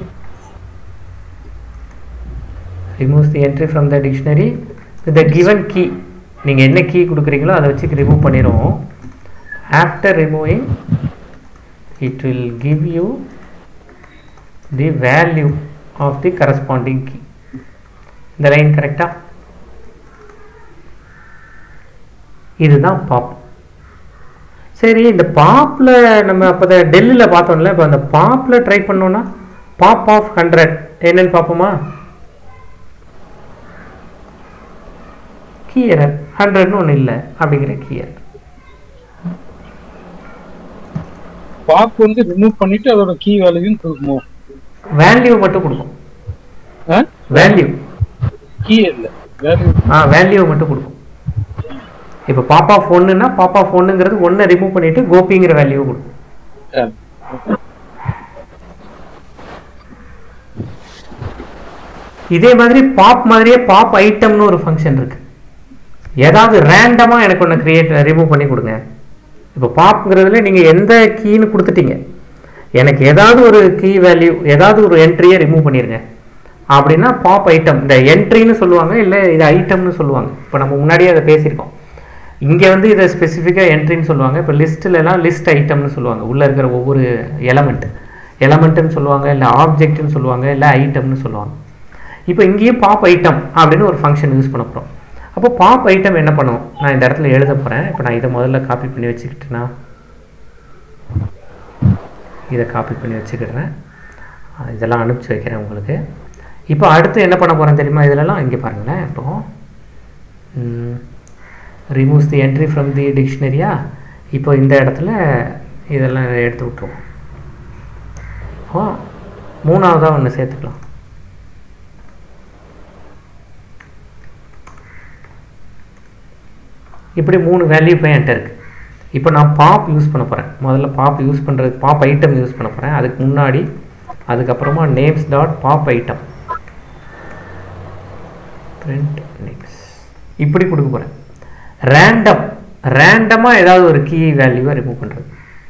removes the entry from the dictionary with the given key நீங்க என்ன கீ கொடுக்குறீங்களோ அதை வச்சு ரிமூவ் பண்ணிடும் after removing it will give you the value of the corresponding key இந்த line கரெக்டா இதுதான் pop சரி இந்த பாப்பில் நம்ம அப்போ டெல்லியில் பார்த்தோம்ல இப்போ அந்த பாப்பில் ட்ரை பண்ணோன்னா பாப் ஆஃப் ஹண்ட்ரட் என்னன்னு பார்ப்போமா கீயரர் ஹண்ட்ரட்னு ஒன்று இல்லை அப்படிங்கிற கீயர் பாப் வந்து ரிமூவ் பண்ணிட்டு அதோட கீ வேல்யூயும் கொடுக்குமோ வேல்யூ மட்டும் கொடுக்கும் வேல்யூ கீ இல்ல வேல்யூ ஆ வேல்யூ மட்டும் கொடுக்கும் இப்போ பாப்பா ஃபோனுன்னா பாப்பா ஃபோனுங்கிறது ஒன்றை ரிமூவ் பண்ணிட்டு கோபிங்கிற வேல்யூ கொடுக்கும் இதே மாதிரி பாப் மாதிரியே பாப் ஐட்டம்னு ஒரு ஃபங்க்ஷன் இருக்கு ஏதாவது ரேண்டமாக எனக்கு ஒன்று கிரியேட் ரிமூவ் பண்ணி கொடுங்க இப்போ பாப்ங்கிறதுல நீங்கள் எந்த கீன்னு கொடுத்துட்டீங்க எனக்கு ஏதாவது ஒரு கீ வேல்யூ ஏதாவது ஒரு என்ட்ரியை ரிமூவ் பண்ணிடுங்க அப்படின்னா பாப் ஐட்டம் இந்த என்ட்ரின்னு சொல்லுவாங்க இல்லை இது ஐட்டம்னு சொல்லுவாங்க இப்போ நம்ம முன்னாடியே அதை பேசியிருக்கோம் இங்கே வந்து இதை ஸ்பெசிஃபிக்காக என்ட்ரின்னு சொல்லுவாங்க இப்போ லிஸ்ட்டிலலாம் லிஸ்ட் ஐட்டம்னு சொல்லுவாங்க உள்ளே இருக்கிற ஒவ்வொரு எலமெண்ட் எலமெண்ட்டுன்னு சொல்லுவாங்க இல்லை ஆப்ஜெக்ட்னு சொல்லுவாங்க இல்லை ஐட்டம்னு சொல்லுவாங்க இப்போ இங்கேயும் பாப் ஐட்டம் அப்படின்னு ஒரு ஃபங்க்ஷன் யூஸ் பண்ண போகிறோம் அப்போ பாப் ஐட்டம் என்ன பண்ணும் நான் இந்த இடத்துல எழுத போகிறேன் இப்போ நான் இதை முதல்ல காப்பி பண்ணி வச்சுக்கிட்டேன்னா இதை காப்பி பண்ணி வச்சுக்கிடுறேன் அஹ் இதெல்லாம் அனுப்பிச்சி வைக்கிறேன் உங்களுக்கு இப்போ அடுத்து என்ன பண்ண போகிறேன் தெரியுமா இதிலலாம் இங்கே பாருங்களேன் இப்போ removes the entry from the டிக்ஷனரியா இப்போ இந்த இடத்துல இதெல்லாம் எடுத்து விட்ருவோம் ஓ மூணாவதாக ஒன்று சேர்த்துக்கலாம் இப்படி மூணு வேல்யூ இப்போ என்கிட்ட இருக்குது இப்போ நான் பாப் யூஸ் பண்ண போகிறேன் முதல்ல பாப் யூஸ் பண்ணுறது பாப் ஐட்டம் யூஸ் பண்ண போகிறேன் அதுக்கு முன்னாடி அதுக்கப்புறமா names dot pop item print names இப்படி கொடுக்க போகிறேன் ரேண்டம் ரேண்டமாக ஏதாவது ஒரு கீ வேல்யூவை ரிமூவ் பண்ணுறது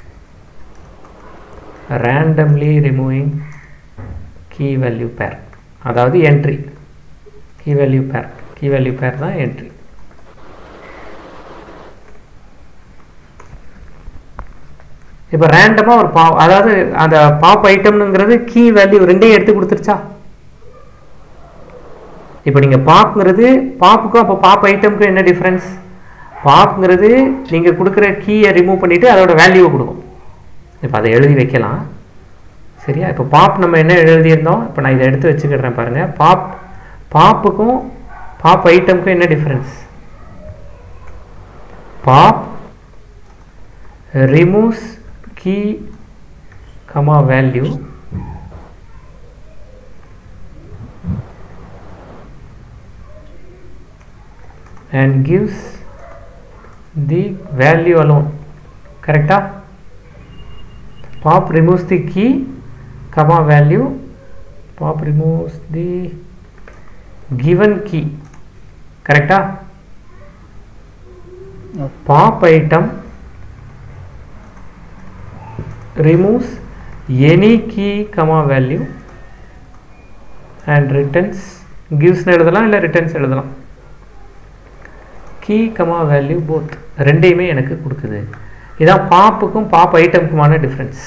randomly removing key value pair அதாவது entry key value pair key value pair தான் என்ட்ரி இப்போ ரேண்டமாக ஒரு பா அதாவது அந்த பாப் ஐட்டம்னுங்கிறது கீ வேல்யூ ரெண்டையும் எடுத்து கொடுத்துருச்சா இப்போ நீங்கள் பாப்ங்கிறது பாப்புக்கும் அப்போ பாப் ஐட்டமுக்கும் என்ன டிஃப்ரென்ஸ் பாப்ங்கிறது நீங்கள் கொடுக்குற கீயை ரிமூவ் பண்ணிவிட்டு அதோட வேல்யூவை கொடுக்கும் இப்போ அதை எழுதி வைக்கலாம் சரியா இப்போ பாப் நம்ம என்ன எழுதியிருந்தோம் இப்போ நான் இதை எடுத்து வச்சுக்கிடுறேன் பாருங்கள் பாப் பாப்புக்கும் பாப் ஐட்டமுக்கும் என்ன difference pop removes key comma value and gives the value alone correcta pop removes the key comma value pop removes the given key correcta pop item removes any key comma value and returns gives னு எழுதலாம் இல்லை returns எழுதலாம் key comma value both ரெண்டையுமே எனக்கு கொடுக்குது இதான் பாப்புக்கும் pop ஐட்டமுக்குமான டிஃப்ரென்ஸ்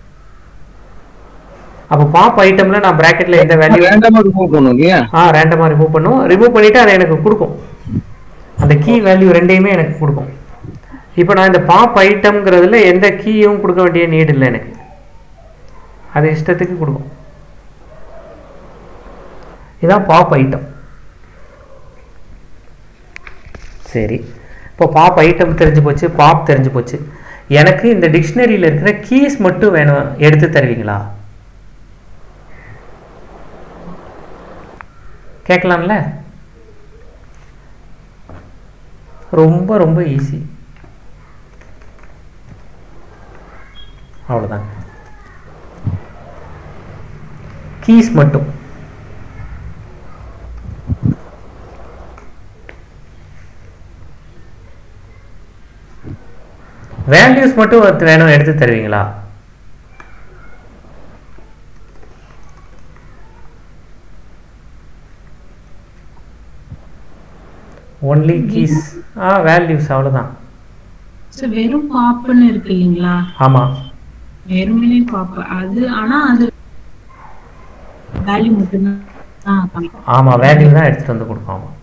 அப்போ பாப் ஐட்டம்ல நான் பிராக்கெட்ல எந்த வேல்யூ ரேண்டமா ரிமூவ் பண்ணும் இல்லையா ஆ ரேண்டமாக ரிமூவ் பண்ணும் ரிமூவ் பண்ணிவிட்டு அதை எனக்கு கொடுக்கும் அந்த கீ வேல்யூ ரெண்டையுமே எனக்கு கொடுக்கும் இப்போ நான் இந்த பாப் ஐட்டம்ங்கிறதுல எந்த கீயும் கொடுக்க வேண்டிய நீடு இல்லை எனக்கு அது இஷ்டத்துக்கு கொடுக்கும் இதான் பாப் ஐட்டம் சரி இப்போ பாப் ஐட்டம் தெரிஞ்சு போச்சு பாப் தெரிஞ்சு போச்சு எனக்கு இந்த டிக்ஷனரியில் இருக்கிற கீஸ் மட்டும் வேணும் எடுத்து தருவீங்களா கேட்கலாம்ல ரொம்ப ரொம்ப ஈஸி அவ்வளோதாங்க கீஸ் மட்டும் வேல்யூஸ் மட்டும் ஒருத்தர் வேணும் எடுத்து தருவீங்களா ஒன்லி கீஸ் ஆ வேல்யூஸ் அவ்வளோதான் So, வெறும் பாப்புன்னு இருக்கு இல்லைங்களா ஆமாம் வெறுமனே பாப்பு அது ஆனா அது வேல்யூ மட்டும்தான் ஆ, காமிக்கும். ஆமாம் வேல்யூ தான் எடுத்துகிட்டு வந்து கொடுக்கும் ஆமாம்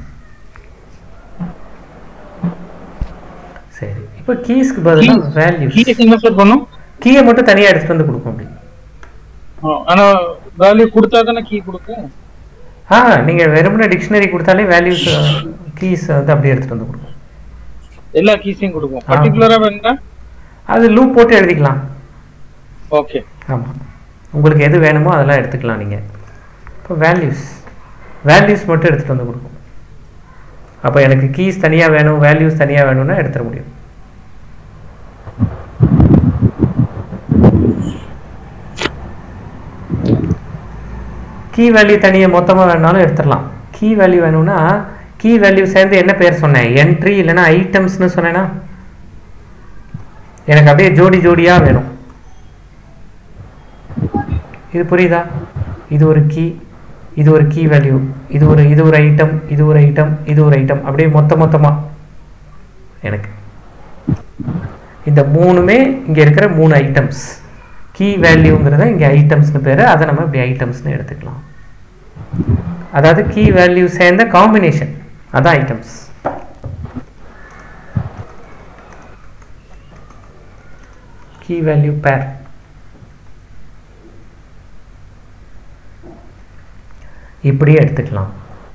சரி இப்போ கீஸ்க்கு பதிலாக வேல்யூஸ் கீ என்ன சார் பண்ணும் கீயை மட்டும் தனியாக எடுத்துகிட்டு வந்து கொடுக்கும் அப்படி ஆ, ஆனா வேல்யூ கொடுத்தா தானே கீ கொடுக்கும் ஆ நீங்கள் வெறுமனே டிக்ஷனரி கொடுத்தாலே வேல்யூஸ் கீஸ் வந்து அப்படியே எடுத்துகிட்டு வந்து கொடுக்கும் எல்லா கீஸையும் கொடுக்கும் பர்டிகுலரா வேணா அது லூப் போட்டு எழுதிக்கலாம் ஓகே ஆமாம் உங்களுக்கு எது வேணுமோ அதெல்லாம் எடுத்துக்கலாம் நீங்கள் இப்போ வேல்யூஸ் வேல்யூஸ் மட்டும் எடுத்துகிட்டு வந்து கொடுக்கும் அப்போ எனக்கு கீஸ் தனியாக வேணும் வேல்யூஸ் தனியாக வேணும்னா எடுத்துட முடியும் கீ வேல்யூ தனியாக மொத்தமாக வேணாலும் எடுத்துடலாம் கீ வேல்யூ வேணும்னா கீ வேல்யூ சேர்ந்து என்ன பேர் சொன்னேன் என்ட்ரி இல்லைன்னா ஐட்டம்ஸ்னு சொன்னேன்னா எனக்கு அப்படியே ஜோடி ஜோடியாக வேணும் இது புரியுதா இது ஒரு கீ இது ஒரு கீ வேல்யூ இது ஒரு இது ஒரு ஐட்டம் இது ஒரு ஐட்டம் இது ஒரு ஐட்டம் அப்படியே மொத்த மொத்தமாக எனக்கு இந்த மூணுமே இங்கே இருக்கிற மூணு ஐட்டம்ஸ் கீ வேல்யூங்கிறத இங்கே ஐட்டம்ஸ்னு பேர் அதை நம்ம இப்படி ஐட்டம்ஸ்னு எடுத்துக்கலாம் அதாவது கீ வேல்யூ சேர்ந்த காம்பினேஷன் அதான் ஐட்டம்ஸ் கீ வேல்யூ பேர் இப்படியே எடுத்துக்கலாம்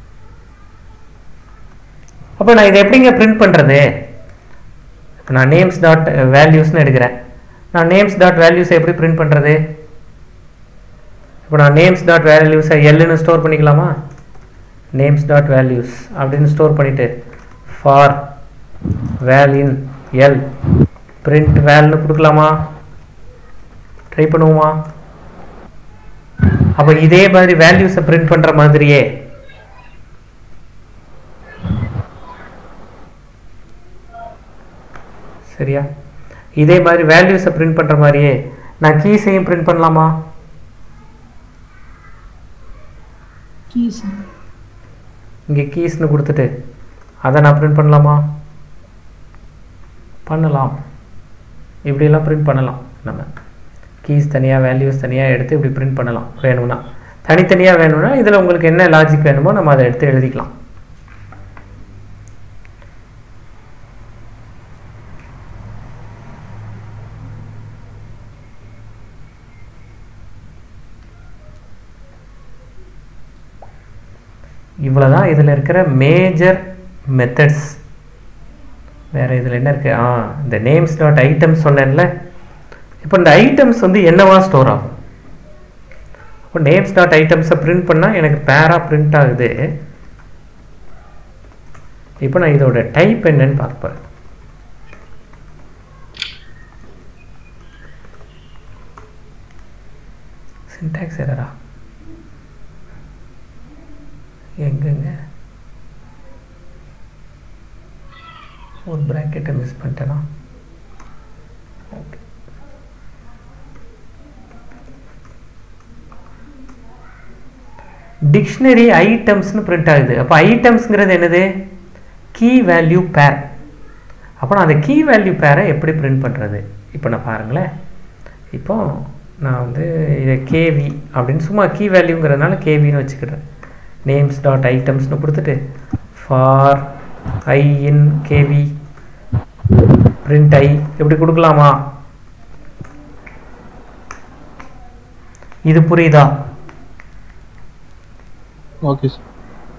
அப்போ நான் இதை எப்படிங்க பிரிண்ட் பண்ணுறது இப்போ நான் நேம்ஸ் டாட் வேல்யூஸ்னு எடுக்கிறேன் நான் நேம்ஸ் டாட் வேல்யூஸை எப்படி பிரிண்ட் பண்ணுறது இப்போ நான் நேம்ஸ் டாட் வேல்யூஸை எல்லுன்னு ஸ்டோர் பண்ணிக்கலாமா நேம்ஸ் டாட் வேல்யூஸ் அப்படின்னு ஸ்டோர் பண்ணிவிட்டு for val in L print வேல்னு கொடுக்கலாமா ட்ரை பண்ணுவோமா அப்போ இதே மாதிரி வேல்யூஸை பிரிண்ட் பண்ணுற மாதிரியே சரியா இதே மாதிரி வேல்யூஸை பிரிண்ட் பண்ணுற மாதிரியே நான் கீஸையும் பிரிண்ட் பண்ணலாமா keys. இங்கே கீஸ்னு கொடுத்துட்டு அதை நான் பிரிண்ட் பண்ணலாமா பண்ணலாம் இப்படியெல்லாம் பிரிண்ட் பண்ணலாம் நம்ம கீஸ் தனியாக வேல்யூஸ் தனியாக எடுத்து இப்படி பிரிண்ட் பண்ணலாம் வேணும்னா தனித்தனியாக வேணும்னா இதில் உங்களுக்கு என்ன லாஜிக் வேணுமோ நம்ம அதை எடுத்து எழுதிக்கலாம் இவ்வளோதான் இதில் இருக்கிற மேஜர் மெத்தட்ஸ் வேறு இதில் என்ன இருக்குது ஆ இந்த நேம்ஸ் டாட் ஐட்டம்ஸ் சொன்னேன்ல இப்போ இந்த ஐட்டம்ஸ் வந்து என்னவா ஸ்டோர் ஆகும் இப்போ நேம்ஸ் டாட் ஐட்டம்ஸை பிரிண்ட் பண்ணால் எனக்கு பேராக பிரிண்ட் ஆகுது இப்போ நான் இதோட டைப் என்னன்னு பார்ப்பேன் சின்டாக்ஸ் எரரா எங்கங்க ஒரு ப்ராக்கெட்டை மிஸ் பண்ணிட்டேனா ஓகே டிக்ஷனரி ஐட்டம்ஸ்னு பிரிண்ட் ஆகுது அப்போ ஐட்டம்ஸ்ங்கிறது என்னது கீ வேல்யூ பேர் அப்போ நான் அந்த கீ வேல்யூ பேரை எப்படி பிரிண்ட் பண்ணுறது இப்போ நான் பாருங்களேன் இப்போ நான் வந்து இதை கேவி அப்படின்னு சும்மா கீ வேல்யூங்கிறதுனால கேவின்னு வச்சுக்கிடுறேன் நேம்ஸ் டாட் ஐட்டம்ஸ்னு கொடுத்துட்டு for I in KV print I எப்படி கொடுக்கலாமா இது புரியுதா ஓகே சார்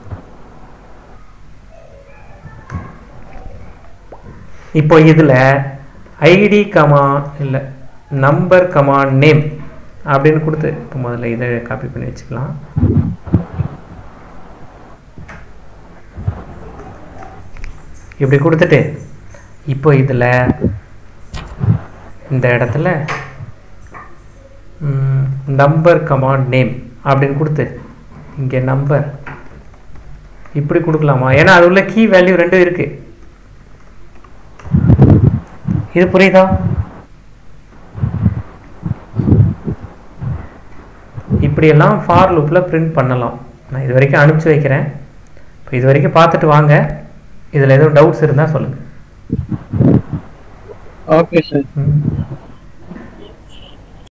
இப்போ இதில் ஐடி கமா இல்லை நம்பர் கமா நேம் அப்படின்னு கொடுத்து இப்போ முதல்ல இதை காப்பி பண்ணி வச்சுக்கலாம் இப்படி கொடுத்துட்டு இப்போ இதில் இந்த இடத்துல நம்பர் கமாண்ட் நேம் அப்படின்னு கொடுத்து இங்கே நம்பர் இப்படி கொடுக்கலாமா ஏன்னா அது உள்ள கீ வேல்யூ ரெண்டும் இருக்கு இது புரியுதா இப்படியெல்லாம் ஃபார் லூப்பில் பிரிண்ட் பண்ணலாம் நான் இது வரைக்கும் அனுப்பிச்சி வைக்கிறேன் இப்போ இது வரைக்கும் பார்த்துட்டு வாங்க இதில் எதுவும் டவுட்ஸ் இருந்தால் சொல்லுங்கள் ஓகே சார் ம்